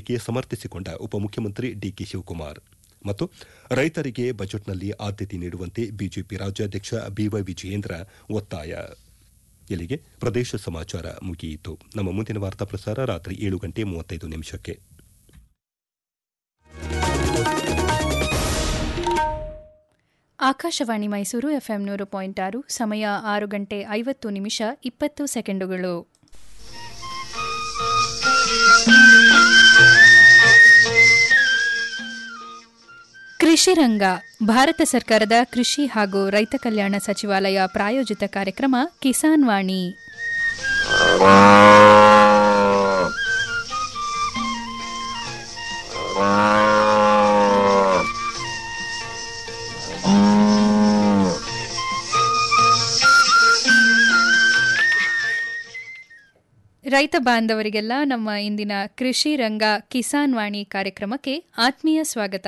ಬೇಡಿಕೆ ಸಮರ್ಥಿಸಿಕೊಂಡ ಉಪಮುಖ್ಯಮಂತ್ರಿ ಡಿಕೆ ಶಿವಕುಮಾರ್ ಮತ್ತು ರೈತರಿಗೆ ಬಜೆಟ್ನಲ್ಲಿ ಆದ್ಯತೆ ನೀಡುವಂತೆ ಬಿಜೆಪಿ ರಾಜ್ಯಾಧ್ಯಕ್ಷ ಬಿವೈ ವಿಜಯೇಂದ್ರ ಒತ್ತಾಯ ಇಲ್ಲಿಗೆ ಪ್ರದೇಶ ಸಮಾಚಾರ ಮುಗಿಯಿತು ನಮ್ಮ ಮುಂದಿನ ವಾರ್ತಾ ಪ್ರಸಾರ ರಾತ್ರಿ ಏಳು ಗಂಟೆ ಮೂವತ್ತೈದು ನಿಮಿಷಕ್ಕೆ ಆಕಾಶವಾಣಿ ಮೈಸೂರು ಎಫ್ಎಂ ನೂರು ಪಾಯಿಂಟ್ ಆರು ಸಮಯ ಆರು ಗಂಟೆ ಐವತ್ತು ನಿಮಿಷ ಇಪ್ಪತ್ತು ಸೆಕೆಂಡುಗಳು ಕೃಷಿ ರಂಗ ಭಾರತ ಸರ್ಕಾರದ ಕೃಷಿ ಹಾಗೂ ರೈತ ಕಲ್ಯಾಣ ಸಚಿವಾಲಯ ಪ್ರಾಯೋಜಿತ ಕಾರ್ಯಕ್ರಮ ಕಿಸಾನ್ ವಾಣಿ ರೈತ ಬಾಂಧವರಿಗೆಲ್ಲ ನಮ್ಮ ಇಂದಿನ ಕೃಷಿ ರಂಗ ಕಿಸಾನ್ ವಾಣಿ ಕಾರ್ಯಕ್ರಮಕ್ಕೆ ಆತ್ಮೀಯ ಸ್ವಾಗತ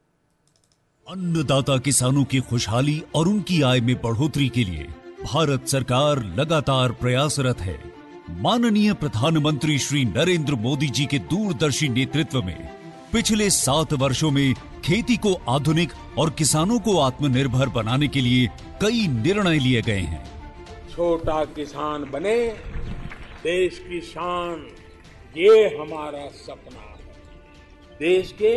अन्नदाता किसानों की खुशहाली और उनकी आय में बढ़ोतरी के लिए भारत सरकार लगातार प्रयासरत है माननीय प्रधानमंत्री श्री नरेंद्र मोदी जी के दूरदर्शी नेतृत्व में पिछले सात वर्षों में खेती को आधुनिक और किसानों को आत्मनिर्भर बनाने के लिए कई निर्णय लिए गए हैं छोटा किसान बने देश की शान ये हमारा सपना है देश के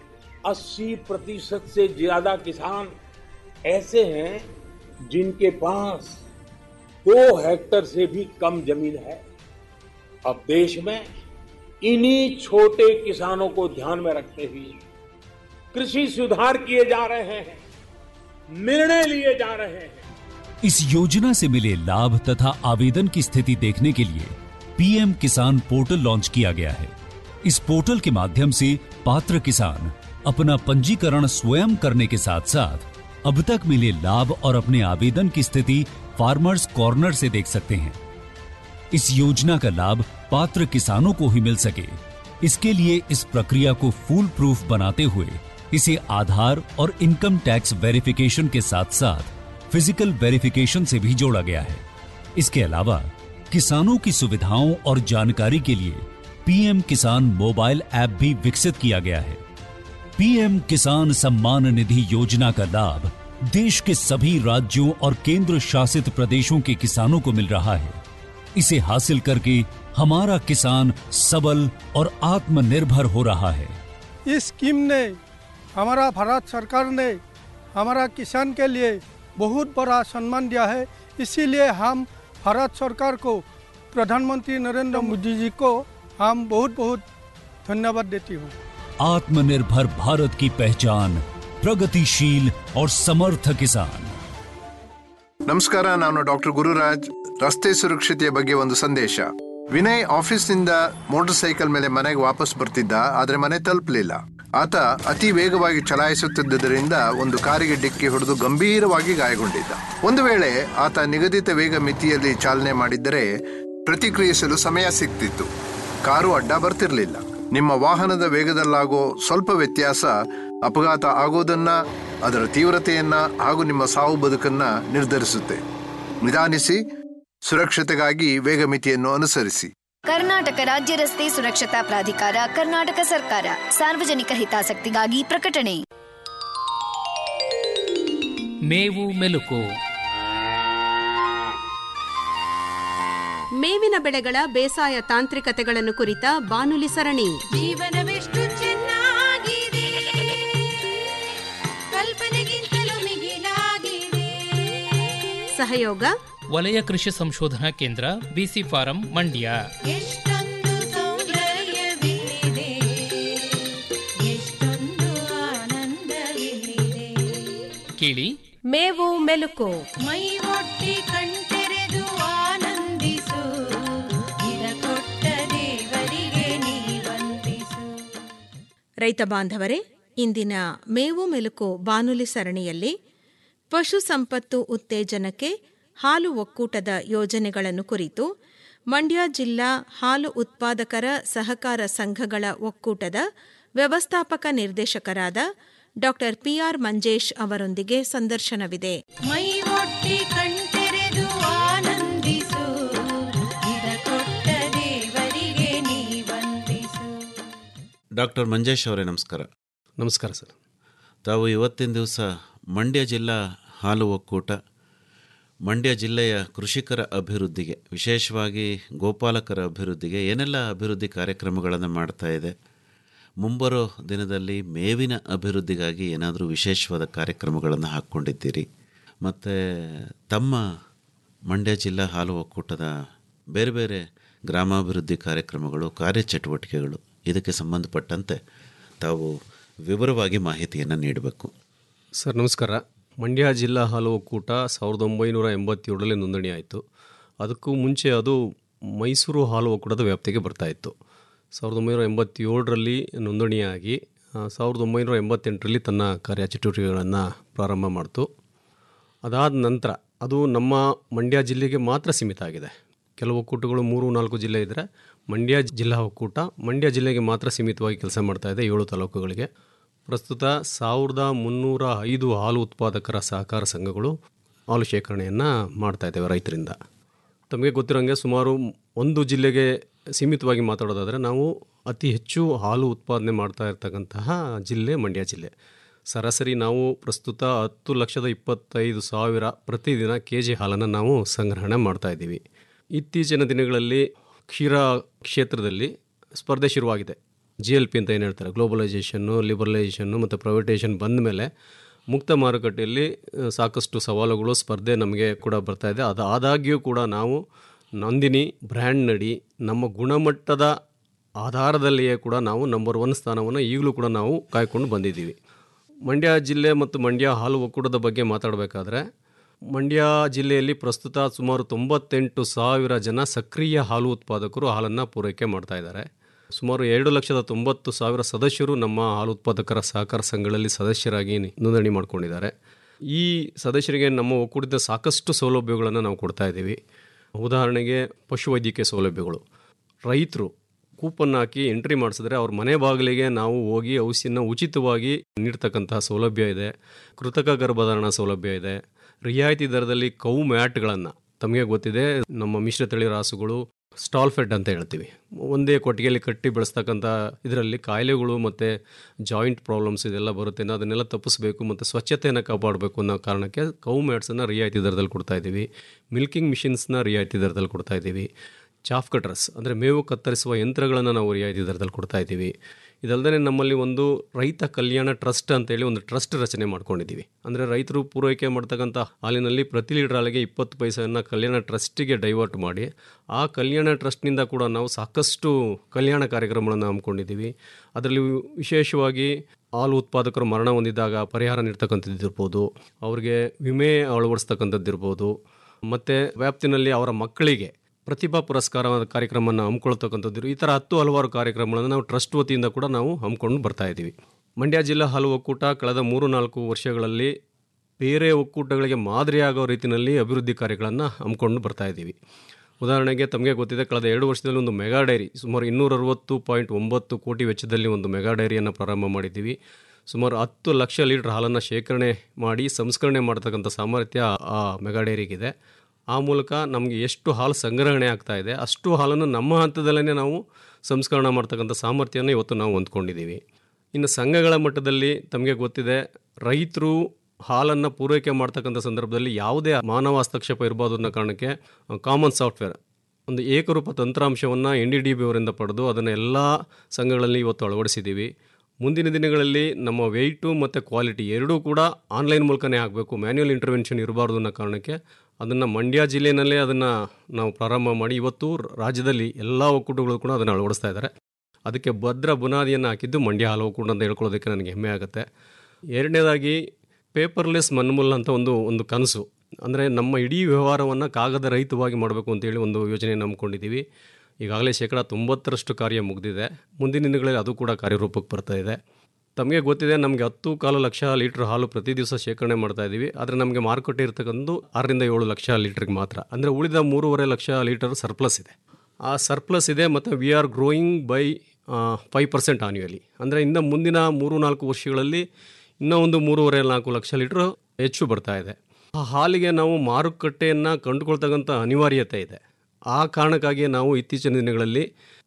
80 प्रतिशत से ज्यादा किसान ऐसे हैं जिनके पास दो हेक्टर से भी कम जमीन है अब देश में इन्हीं छोटे किसानों को ध्यान में रखते हुए कृषि सुधार किए जा रहे हैं निर्णय लिए जा रहे हैं इस योजना से मिले लाभ तथा आवेदन की स्थिति देखने के लिए पीएम किसान पोर्टल लॉन्च किया गया है इस पोर्टल के माध्यम से पात्र किसान अपना पंजीकरण स्वयं करने के साथ साथ अब तक मिले लाभ और अपने आवेदन की स्थिति फार्मर्स कॉर्नर से देख सकते हैं इस योजना का लाभ पात्र किसानों को ही मिल सके इसके लिए इस प्रक्रिया को फूल प्रूफ बनाते हुए इसे आधार और इनकम टैक्स वेरिफिकेशन के साथ साथ फिजिकल वेरिफिकेशन से भी जोड़ा गया है इसके अलावा किसानों की सुविधाओं और जानकारी के लिए पीएम किसान मोबाइल ऐप भी विकसित किया गया है पीएम किसान सम्मान निधि योजना का लाभ देश के सभी राज्यों और केंद्र शासित प्रदेशों के किसानों को मिल रहा है इसे हासिल करके हमारा किसान सबल और आत्मनिर्भर हो रहा है इस स्कीम ने हमारा भारत सरकार ने हमारा किसान के लिए बहुत बड़ा सम्मान दिया है इसीलिए हम भारत सरकार को प्रधानमंत्री नरेंद्र मोदी जी को हम बहुत बहुत धन्यवाद देती हूँ आत्मनिर्भर भारत की पहचान प्रगतिशील और समर्थ किसान ನಮಸ್ಕಾರ ನಾನು ಡಾಕ್ಟರ್ ಗುರುರಾಜ್ ರಸ್ತೆ ಸುರಕ್ಷತೆಯ ಬಗ್ಗೆ ಒಂದು ಸಂದೇಶ ವಿನಯ್ ಆಫೀಸ್ನಿಂದ ಮೋಟಾರ್ ಸೈಕಲ್ ಮೇಲೆ ಮನೆಗೆ ವಾಪಸ್ ಬರ್ತಿದ್ದ ಆದ್ರೆ ಮನೆ ತಲುಪಲಿಲ್ಲ ಆತ ಅತಿ ವೇಗವಾಗಿ ಚಲಾಯಿಸುತ್ತಿದ್ದರಿಂದ ಒಂದು ಕಾರಿಗೆ ಡಿಕ್ಕಿ ಹೊಡೆದು ಗಂಭೀರವಾಗಿ ಗಾಯಗೊಂಡಿದ್ದ ಒಂದು ವೇಳೆ ಆತ ನಿಗದಿತ ವೇಗ ಮಿತಿಯಲ್ಲಿ ಚಾಲನೆ ಮಾಡಿದ್ದರೆ ಪ್ರತಿಕ್ರಿಯಿಸಲು ಸಮಯ ಸಿಗ್ತಿತ್ತು ಕಾರು ಅಡ್ಡ ಬರ್ತಿರ್ಲಿಲ್ಲ ನಿಮ್ಮ ವಾಹನದ ವೇಗದಲ್ಲಾಗೋ ಸ್ವಲ್ಪ ವ್ಯತ್ಯಾಸ ಅಪಘಾತ ಆಗೋದನ್ನ ಅದರ ತೀವ್ರತೆಯನ್ನ ಹಾಗೂ ನಿಮ್ಮ ಸಾವು ಬದುಕನ್ನ ನಿರ್ಧರಿಸುತ್ತೆ ನಿಧಾನಿಸಿ ಸುರಕ್ಷತೆಗಾಗಿ ವೇಗ ಮಿತಿಯನ್ನು ಅನುಸರಿಸಿ ಕರ್ನಾಟಕ ರಾಜ್ಯ ರಸ್ತೆ ಸುರಕ್ಷತಾ ಪ್ರಾಧಿಕಾರ ಕರ್ನಾಟಕ ಸರ್ಕಾರ ಸಾರ್ವಜನಿಕ ಹಿತಾಸಕ್ತಿಗಾಗಿ ಪ್ರಕಟಣೆ ಮೇವು ಮೆಲುಕು ಮೇವಿನ ಬೆಳೆಗಳ ಬೇಸಾಯ ತಾಂತ್ರಿಕತೆಗಳನ್ನು ಕುರಿತ ಬಾನುಲಿ ಸರಣಿ ಜೀವನವೆಷ್ಟು ಚೆನ್ನಾಗಿದೆ ಕಲ್ಪನೆಗಿಂತಲೂ ಮಿಗಿಲಾಗಿದೆ ಸಹಯೋಗ ವಲಯ ಕೃಷಿ ಸಂಶೋಧನಾ ಕೇಂದ್ರ ಬಿಸಿ ಫಾರಂ ಮಂಡ್ಯ ಎಷ್ಟೊಂದು ಸೌಂದರ್ಯವಿದೆ ಎಷ್ಟೊಂದು ಆನಂದವಿದೆ ಕೇಳಿ ಮೇವು ಮೆಲುಕು ಮೈ ಒಟ್ಟಿ ಕಣ್ತೆರೆದು ಆನಂದಿಸು ಇದ ಕೊಟ್ಟ ದೇವರಿಗೆ ನೀ ವಂದಿಸು ರೈತ ಬಾಂಧವರೇ ಇಂದಿನ ಮೇವು ಮೆಲುಕು ಬಾನುಲಿ ಸರಣಿಯಲ್ಲಿ ಪಶು ಸಂಪತ್ತು ಉತ್ತೇಜನಕ್ಕೆ ಹಾಲು ಒಕ್ಕೂಟದ ಯೋಜನೆಗಳನ್ನು ಕುರಿತು ಮಂಡ್ಯ ಜಿಲ್ಲಾ ಹಾಲು ಉತ್ಪಾದಕರ ಸಹಕಾರ ಸಂಘಗಳ ಒಕ್ಕೂಟದ ವ್ಯವಸ್ಥಾಪಕ ನಿರ್ದೇಶಕರಾದ ಡಾ ಪಿಆರ್ ಮಂಜೇಶ್ ಅವರೊಂದಿಗೆ ಸಂದರ್ಶನವಿದೆ ಮೈ ಒಟ್ಟಿ ಕಣ್ತೆರೆದು ಆನಂದಿಸು ಇದ ಕೊಟ್ಟ ದೇವರಿಗೆ ನೀ ವಂದಿಸು ಡಾಕ್ಟರ್ ಮಂಜೇಶ್ ಅವರೇ ನಮಸ್ಕಾರ ನಮಸ್ಕಾರ ಸರ್ ತಾವು ಇವತ್ತಿನ ದಿವಸ ಮಂಡ್ಯ ಜಿಲ್ಲಾ ಹಾಲು ಒಕ್ಕೂಟ ಮಂಡ್ಯ ಜಿಲ್ಲೆಯ ಕೃಷಿಕರ ಅಭಿವೃದ್ಧಿಗೆ ವಿಶೇಷವಾಗಿ ಗೋಪಾಲಕರ ಅಭಿವೃದ್ಧಿಗೆ ಏನೆಲ್ಲ ಅಭಿವೃದ್ಧಿ ಕಾರ್ಯಕ್ರಮಗಳನ್ನು ಮಾಡ್ತಾ ಇದೆ ಮುಂಬರೋ ದಿನದಲ್ಲಿ ಮೇವಿನ ಅಭಿವೃದ್ಧಿಗಾಗಿ ಏನಾದರೂ ವಿಶೇಷವಾದ ಕಾರ್ಯಕ್ರಮಗಳನ್ನು ಹಾಕ್ಕೊಂಡಿದ್ದೀರಿ ಮತ್ತು ತಮ್ಮ ಮಂಡ್ಯ ಜಿಲ್ಲಾ ಹಾಲು ಒಕ್ಕೂಟದ ಬೇರೆ ಬೇರೆ ಗ್ರಾಮಾಭಿವೃದ್ಧಿ ಕಾರ್ಯಕ್ರಮಗಳು ಕಾರ್ಯಚಟುವಟಿಕೆಗಳು ಇದಕ್ಕೆ ಸಂಬಂಧಪಟ್ಟಂತೆ ತಾವು ವಿವರವಾಗಿ ಮಾಹಿತಿಯನ್ನು ನೀಡಬೇಕು ಸರ್ ನಮಸ್ಕಾರ ಮಂಡ್ಯ ಜಿಲ್ಲಾ ಹಾಲು ಒಕ್ಕೂಟ ಸಾವಿರದ ಒಂಬೈನೂರ ಎಂಬತ್ತೇಳರಲ್ಲಿ ನೋಂದಣಿ ಆಯಿತು ಅದಕ್ಕೂ ಮುಂಚೆ ಅದು ಮೈಸೂರು ಹಾಲು ಒಕ್ಕೂಟದ ವ್ಯಾಪ್ತಿಗೆ ಬರ್ತಾಯಿತ್ತು ಸಾವಿರದ ಒಂಬೈನೂರ ಎಂಬತ್ತೇಳರಲ್ಲಿ ನೋಂದಣಿಯಾಗಿ ಆ, ಸಾವಿರದ ಒಂಬೈನೂರ ಎಂಬತ್ತೆಂಟರಲ್ಲಿ ತನ್ನ ಕಾರ್ಯಚಟುವಟಿಕೆಗಳನ್ನು ಪ್ರಾರಂಭ ಮಾಡ್ತು ಅದಾದ ನಂತರ ಅದು ನಮ್ಮ ಮಂಡ್ಯ ಜಿಲ್ಲೆಗೆ ಮಾತ್ರ ಸೀಮಿತ ಆಗಿದೆ ಕೆಲವು ಒಕ್ಕೂಟಗಳು ಮೂರು ನಾಲ್ಕು ಜಿಲ್ಲೆ ಇದ್ದರೆ ಮಂಡ್ಯ ಜಿಲ್ಲಾ ಒಕ್ಕೂಟ ಮಂಡ್ಯ ಜಿಲ್ಲೆಗೆ ಮಾತ್ರ ಸೀಮಿತವಾಗಿ ಕೆಲಸ ಮಾಡ್ತಾ ಇದೆ ಏಳು ತಾಲೂಕುಗಳಿಗೆ ಪ್ರಸ್ತುತ ಸಾವಿರದ ಮುನ್ನೂರ ಐದು ಹಾಲು ಉತ್ಪಾದಕರ ಸಹಕಾರ ಸಂಘಗಳು ಹಾಲು ಶೇಖರಣೆಯನ್ನು ಮಾಡ್ತಾ ಇದ್ದೇವೆ ರೈತರಿಂದ ತಮಗೆ ಗೊತ್ತಿರೋಂಗೆ ಸುಮಾರು ಒಂದು ಜಿಲ್ಲೆಗೆ ಸೀಮಿತವಾಗಿ ಮಾತಾಡೋದಾದರೆ ನಾವು ಅತಿ ಹೆಚ್ಚು ಹಾಲು ಉತ್ಪಾದನೆ ಮಾಡ್ತಾ ಇರ್ತಕ್ಕಂತಹ ಜಿಲ್ಲೆ ಮಂಡ್ಯ ಜಿಲ್ಲೆ ಸರಾಸರಿ ನಾವು ಪ್ರಸ್ತುತ ಹತ್ತು ಲಕ್ಷದ ಇಪ್ಪತ್ತೈದು ಸಾವಿರ ಪ್ರತಿದಿನ ಕೆ ಜಿ ಹಾಲನ್ನು ನಾವು ಸಂಗ್ರಹಣೆ ಮಾಡ್ತಾ ಇದ್ದೀವಿ ಇತ್ತೀಚಿನ ದಿನಗಳಲ್ಲಿ ಕ್ಷೀರ ಕ್ಷೇತ್ರದಲ್ಲಿ ಸ್ಪರ್ಧೆ ಶುರುವಾಗಿದೆ ಜಿ ಎಲ್ ಪಿ ಅಂತ ಏನು ಹೇಳ್ತಾರೆ ಗ್ಲೋಬಲೈಸೇಷನ್ನು ಲಿಬರಲೈಸೇಷನ್ನು ಮತ್ತು ಪ್ರೈವೇಟೈಸೇಷನ್ ಬಂದ ಮೇಲೆ ಮುಕ್ತ ಮಾರುಕಟ್ಟೆಯಲ್ಲಿ ಆ, ಸಾಕಷ್ಟು ಸವಾಲುಗಳು ಸ್ಪರ್ಧೆ ನಮಗೆ ಕೂಡ ಬರ್ತಾ ಇದೆ ಅದು ಆದಾಗ್ಯೂ ಕೂಡ ನಾವು ನಂದಿನಿ ಬ್ರ್ಯಾಂಡ್ ನಡಿ ನಮ್ಮ ಗುಣಮಟ್ಟದ ಆಧಾರದಲ್ಲಿಯೇ ಕೂಡ ನಾವು ನಂಬರ್ ಒನ್ ಸ್ಥಾನವನ್ನು ಈಗಲೂ ಕೂಡ ನಾವು ಕಾಯ್ಕೊಂಡು ಬಂದಿದ್ದೀವಿ ಮಂಡ್ಯ ಜಿಲ್ಲೆ ಮತ್ತು ಮಂಡ್ಯ ಹಾಲು ಒಕ್ಕೂಟದ ಬಗ್ಗೆ ಮಾತಾಡಬೇಕಾದ್ರೆ ಮಂಡ್ಯ ಜಿಲ್ಲೆಯಲ್ಲಿ ಪ್ರಸ್ತುತ ಸುಮಾರು ತೊಂಬತ್ತೆಂಟು ಸಾವಿರ ಜನ ಸಕ್ರಿಯ ಹಾಲು ಉತ್ಪಾದಕರು ಹಾಲನ್ನು ಪೂರೈಕೆ ಮಾಡ್ತಾ ಇದ್ದಾರೆ ಸುಮಾರು ಎರಡು ಲಕ್ಷದ ತೊಂಬತ್ತು ಸಾವಿರ ಸದಸ್ಯರು ನಮ್ಮ ಹಾಲು ಉತ್ಪಾದಕರ ಸಹಕಾರ ಸಂಘಗಳಲ್ಲಿ ಸದಸ್ಯರಾಗಿ ನೋಂದಣಿ ಮಾಡ್ಕೊಂಡಿದ್ದಾರೆ ಈ ಸದಸ್ಯರಿಗೆ ನಮ್ಮ ಒಕ್ಕೂಟದ ಸಾಕಷ್ಟು ಸೌಲಭ್ಯಗಳನ್ನು ನಾವು ಕೊಡ್ತಾ ಇದ್ದೀವಿ ಉದಾಹರಣೆಗೆ ಪಶುವೈದ್ಯಕೀಯ ಸೌಲಭ್ಯಗಳು ರೈತರು ಕೂಪನ್ ಹಾಕಿ ಎಂಟ್ರಿ ಮಾಡಿಸಿದ್ರೆ ಅವ್ರ ಮನೆ ಬಾಗಿಲಿಗೆ ನಾವು ಹೋಗಿ ಔಷಧಿನ ಉಚಿತವಾಗಿ ನೀಡ್ತಕ್ಕಂತಹ ಸೌಲಭ್ಯ ಇದೆ ಕೃತಕ ಗರ್ಭಧಾರಣ ಸೌಲಭ್ಯ ಇದೆ ರಿಯಾಯಿತಿ ದರದಲ್ಲಿ ಕೌ ಮ್ಯಾಟ್ಗಳನ್ನು ತಮಗೆ ಗೊತ್ತಿದೆ ನಮ್ಮ ಮಿಶ್ರತಳಿ ರಾಸುಗಳು ಸ್ಟಾಲ್ ಫೆಡ್ ಅಂತ ಹೇಳ್ತೀವಿ ಒಂದೇ ಕೊಟ್ಟಿಗೆಯಲ್ಲಿ ಕಟ್ಟಿ ಬೆಳೆಸ್ತಕ್ಕಂಥ ಇದರಲ್ಲಿ ಕಾಯಿಲೆಗಳು ಮತ್ತು ಜಾಯಿಂಟ್ ಪ್ರಾಬ್ಲಮ್ಸ್ ಇದೆಲ್ಲ ಬರುತ್ತೆ ನಾವು ಅದನ್ನೆಲ್ಲ ತಪ್ಪಿಸ್ಬೇಕು ಮತ್ತು ಸ್ವಚ್ಛತೆಯನ್ನು ಕಾಪಾಡಬೇಕು ಅನ್ನೋ ಕಾರಣಕ್ಕೆ ಕೌ ಮ್ಯಾಟ್ಸನ್ನು ರಿಯಾಯಿತಿ ದರದಲ್ಲಿ ಕೊಡ್ತಾ ಇದ್ದೀವಿ ಮಿಲ್ಕಿಂಗ್ ಮಿಷಿನ್ಸ್ನ ರಿಯಾಯಿತಿ ದರದಲ್ಲಿ ಕೊಡ್ತಾ ಇದ್ದೀವಿ ಚಾಫ್ ಕಟ್ರಸ್ ಅಂದರೆ ಮೇವು ಕತ್ತರಿಸುವ ಯಂತ್ರಗಳನ್ನು ನಾವು ರಿಯಾಯಿತಿ ದರದಲ್ಲಿ ಕೊಡ್ತಾ ಇದ್ದೀವಿ ಇದಲ್ಲದೆ ನಮ್ಮಲ್ಲಿ ಒಂದು ರೈತ ಕಲ್ಯಾಣ ಟ್ರಸ್ಟ್ ಅಂತೇಳಿ ಒಂದು ಟ್ರಸ್ಟ್ ರಚನೆ ಮಾಡ್ಕೊಂಡಿದ್ದೀವಿ ಅಂದರೆ ರೈತರು ಪೂರೈಕೆ ಮಾಡ್ತಕ್ಕಂಥ ಹಾಲಿನಲ್ಲಿ ಪ್ರತಿ ಲೀಟರ್ ಹಾಲಿಗೆ ಇಪ್ಪತ್ತು ಪೈಸೆಯನ್ನು ಕಲ್ಯಾಣ ಟ್ರಸ್ಟಿಗೆ ಡೈವರ್ಟ್ ಮಾಡಿ ಆ ಕಲ್ಯಾಣ ಟ್ರಸ್ಟ್ನಿಂದ ಕೂಡ ನಾವು ಸಾಕಷ್ಟು ಕಲ್ಯಾಣ ಕಾರ್ಯಕ್ರಮಗಳನ್ನು ಹಮ್ಮಿಕೊಂಡಿದ್ದೀವಿ ಅದರಲ್ಲಿ ವಿಶೇಷವಾಗಿ ಹಾಲು ಉತ್ಪಾದಕರು ಮರಣ ಹೊಂದಿದಾಗ ಪರಿಹಾರ ನೀಡ್ತಕ್ಕಂಥದ್ದು ಇರ್ಬೋದು ಅವ್ರಿಗೆ ವಿಮೆ ಅಳವಡಿಸ್ತಕ್ಕಂಥದ್ದು ಇರ್ಬೋದು ಮತ್ತು ವ್ಯಾಪ್ತಿನಲ್ಲಿ ಅವರ ಮಕ್ಕಳಿಗೆ ಪ್ರತಿಭಾ ಪುರಸ್ಕಾರ ಕಾರ್ಯಕ್ರಮವನ್ನು ಹಮ್ಮಿಕೊಳ್ತಕ್ಕಂಥದ್ದು ಈ ಥರ ಹತ್ತು ಹಲವಾರು ಕಾರ್ಯಕ್ರಮಗಳನ್ನು ನಾವು ಟ್ರಸ್ಟ್ ವತಿಯಿಂದ ಕೂಡ ನಾವು ಹಮ್ಮಿಕೊಂಡು ಬರ್ತಾ ಇದ್ದೀವಿ ಮಂಡ್ಯ ಜಿಲ್ಲಾ ಹಾಲು ಒಕ್ಕೂಟ ಕಳೆದ ಮೂರು ನಾಲ್ಕು ವರ್ಷಗಳಲ್ಲಿ ಬೇರೆ ಒಕ್ಕೂಟಗಳಿಗೆ ಮಾದರಿಯಾಗೋ ರೀತಿಯಲ್ಲಿ ಅಭಿವೃದ್ಧಿ ಕಾರ್ಯಗಳನ್ನು ಹಮ್ಮಿಕೊಂಡು ಬರ್ತಾ ಇದ್ದೀವಿ ಉದಾಹರಣೆಗೆ ತಮಗೆ ಗೊತ್ತಿದೆ ಕಳೆದ ಎರಡು ವರ್ಷದಲ್ಲಿ ಒಂದು ಮೆಗಾ ಡೈರಿ ಸುಮಾರು ಇನ್ನೂರ ಅರವತ್ತು ಪಾಯಿಂಟ್ ಒಂಬತ್ತು ಕೋಟಿ ವೆಚ್ಚದಲ್ಲಿ ಒಂದು ಮೆಗಾ ಡೈರಿಯನ್ನು ಪ್ರಾರಂಭ ಮಾಡಿದ್ದೀವಿ ಸುಮಾರು ಹತ್ತು ಲಕ್ಷ ಲೀಟರ್ ಹಾಲನ್ನು ಶೇಖರಣೆ ಮಾಡಿ ಸಂಸ್ಕರಣೆ ಮಾಡ್ತಕ್ಕಂಥ ಸಾಮರ್ಥ್ಯ ಆ ಮೆಗಾ ಡೈರಿಗಿದೆ ಆ ಮೂಲಕ ನಮಗೆ ಎಷ್ಟು ಹಾಲು ಸಂಗ್ರಹಣೆ ಆಗ್ತಾ ಇದೆ ಅಷ್ಟು ಹಾಲನ್ನು ನಮ್ಮ ಹಂತದಲ್ಲೇ ನಾವು ಸಂಸ್ಕರಣೆ ಮಾಡ್ತಕ್ಕಂಥ ಸಾಮರ್ಥ್ಯನ ಇವತ್ತು ನಾವು ಹೊಂದ್ಕೊಂಡಿದ್ದೀವಿ ಇನ್ನು ಸಂಘಗಳ ಮಟ್ಟದಲ್ಲಿ ತಮಗೆ ಗೊತ್ತಿದೆ ರೈತರು ಹಾಲನ್ನು ಪೂರೈಕೆ ಮಾಡ್ತಕ್ಕಂಥ ಸಂದರ್ಭದಲ್ಲಿ ಯಾವುದೇ ಮಾನವ ಹಸ್ತಕ್ಷೇಪ ಇರಬಾರ್ದು ಅನ್ನೋ ಕಾರಣಕ್ಕೆ ಕಾಮನ್ ಸಾಫ್ಟ್ವೇರ್ ಒಂದು ಏಕರೂಪ ತಂತ್ರಾಂಶವನ್ನು ಎನ್ ಡಿ ಡಿ ಬಿ ಅವರಿಂದ ಪಡೆದು ಅದನ್ನು ಎಲ್ಲ ಸಂಘಗಳಲ್ಲಿ ಇವತ್ತು ಅಳವಡಿಸಿದ್ದೀವಿ ಮುಂದಿನ ದಿನಗಳಲ್ಲಿ ನಮ್ಮ ವೆಯ್ಟು ಮತ್ತು ಕ್ವಾಲಿಟಿ ಎರಡೂ ಕೂಡ ಆನ್ಲೈನ್ ಮೂಲಕನೇ ಆಗಬೇಕು ಮ್ಯಾನ್ಯುಯಲ್ ಇಂಟರ್ವೆನ್ಷನ್ ಇರಬಾರ್ದು ಅನ್ನೋ ಕಾರಣಕ್ಕೆ ಅದನ್ನು ಮಂಡ್ಯ ಜಿಲ್ಲೆಯಲ್ಲೇ ಅದನ್ನು ನಾವು ಪ್ರಾರಂಭ ಮಾಡಿ ಇವತ್ತು ರಾಜ್ಯದಲ್ಲಿ ಎಲ್ಲ ಒಕ್ಕೂಟಗಳು ಕೂಡ ಅದನ್ನು ಅಳವಡಿಸ್ತಾ ಇದ್ದಾರೆ ಅದಕ್ಕೆ ಭದ್ರ ಬುನಾದಿಯನ್ನು ಹಾಕಿದ್ದು ಮಂಡ್ಯ ಹಾಲು ಒಕ್ಕೂಟ ಅಂತ ಹೇಳ್ಕೊಳ್ಳೋದಕ್ಕೆ ನನಗೆ ಹೆಮ್ಮೆ ಆಗುತ್ತೆ ಎರಡನೇದಾಗಿ ಪೇಪರ್ಲೆಸ್ ಮನ್ಮೂಲ್ ಅಂತ ಒಂದು ಒಂದು ಕನಸು ಅಂದರೆ ನಮ್ಮ ಇಡೀ ವ್ಯವಹಾರವನ್ನು ಕಾಗದ ರಹಿತವಾಗಿ ಮಾಡಬೇಕು ಅಂತೇಳಿ ಒಂದು ಯೋಜನೆ ನಂಬ್ಕೊಂಡಿದ್ದೀವಿ ಈಗಾಗಲೇ ಶೇಕಡ ತೊಂಬತ್ತರಷ್ಟು ಕಾರ್ಯ ಮುಗಿದಿದೆ ಮುಂದಿನ ದಿನಗಳಲ್ಲಿ ಅದು ಕೂಡ ಕಾರ್ಯರೂಪಕ್ಕೆ ಬರ್ತಾ ಇದೆ ತಮಗೆ ಗೊತ್ತಿದೆ ನಮಗೆ ಹತ್ತು ಕಾಲು ಲಕ್ಷ ಲೀಟ್ರ್ ಹಾಲು ಪ್ರತಿ ದಿವಸ ಶೇಖರಣೆ ಮಾಡ್ತಾ ಇದ್ದೀವಿ ಆದರೆ ನಮಗೆ ಮಾರುಕಟ್ಟೆ ಇರ್ತಕ್ಕಂಥ ಆರರಿಂದ ಏಳು ಲಕ್ಷ ಲೀಟ್ರಿಗೆ ಮಾತ್ರ ಅಂದರೆ ಉಳಿದ ಮೂರುವರೆ ಲಕ್ಷ ಲೀಟರ್ ಸರ್ಪ್ಲಸ್ ಇದೆ ಆ ಸರ್ಪ್ಲಸ್ ಇದೆ ಮತ್ತು we are growing by five percent annually ಅಂದರೆ ಇನ್ನು ಮುಂದಿನ ಮೂರು ನಾಲ್ಕು ವರ್ಷಗಳಲ್ಲಿ ಇನ್ನೂ ಒಂದು ಮೂರುವರೆ ನಾಲ್ಕು ಲಕ್ಷ ಲೀಟ್ರ್ ಹೆಚ್ಚು ಬರ್ತಾ ಇದೆ ಆ ಹಾಲಿಗೆ ನಾವು ಮಾರುಕಟ್ಟೆಯನ್ನು ಕಂಡುಕೊಳ್ತಕ್ಕಂಥ ಅನಿವಾರ್ಯತೆ ಇದೆ ಆ ಕಾರಣಕ್ಕಾಗಿ ನಾವು ಇತ್ತೀಚಿನ ದಿನಗಳಲ್ಲಿ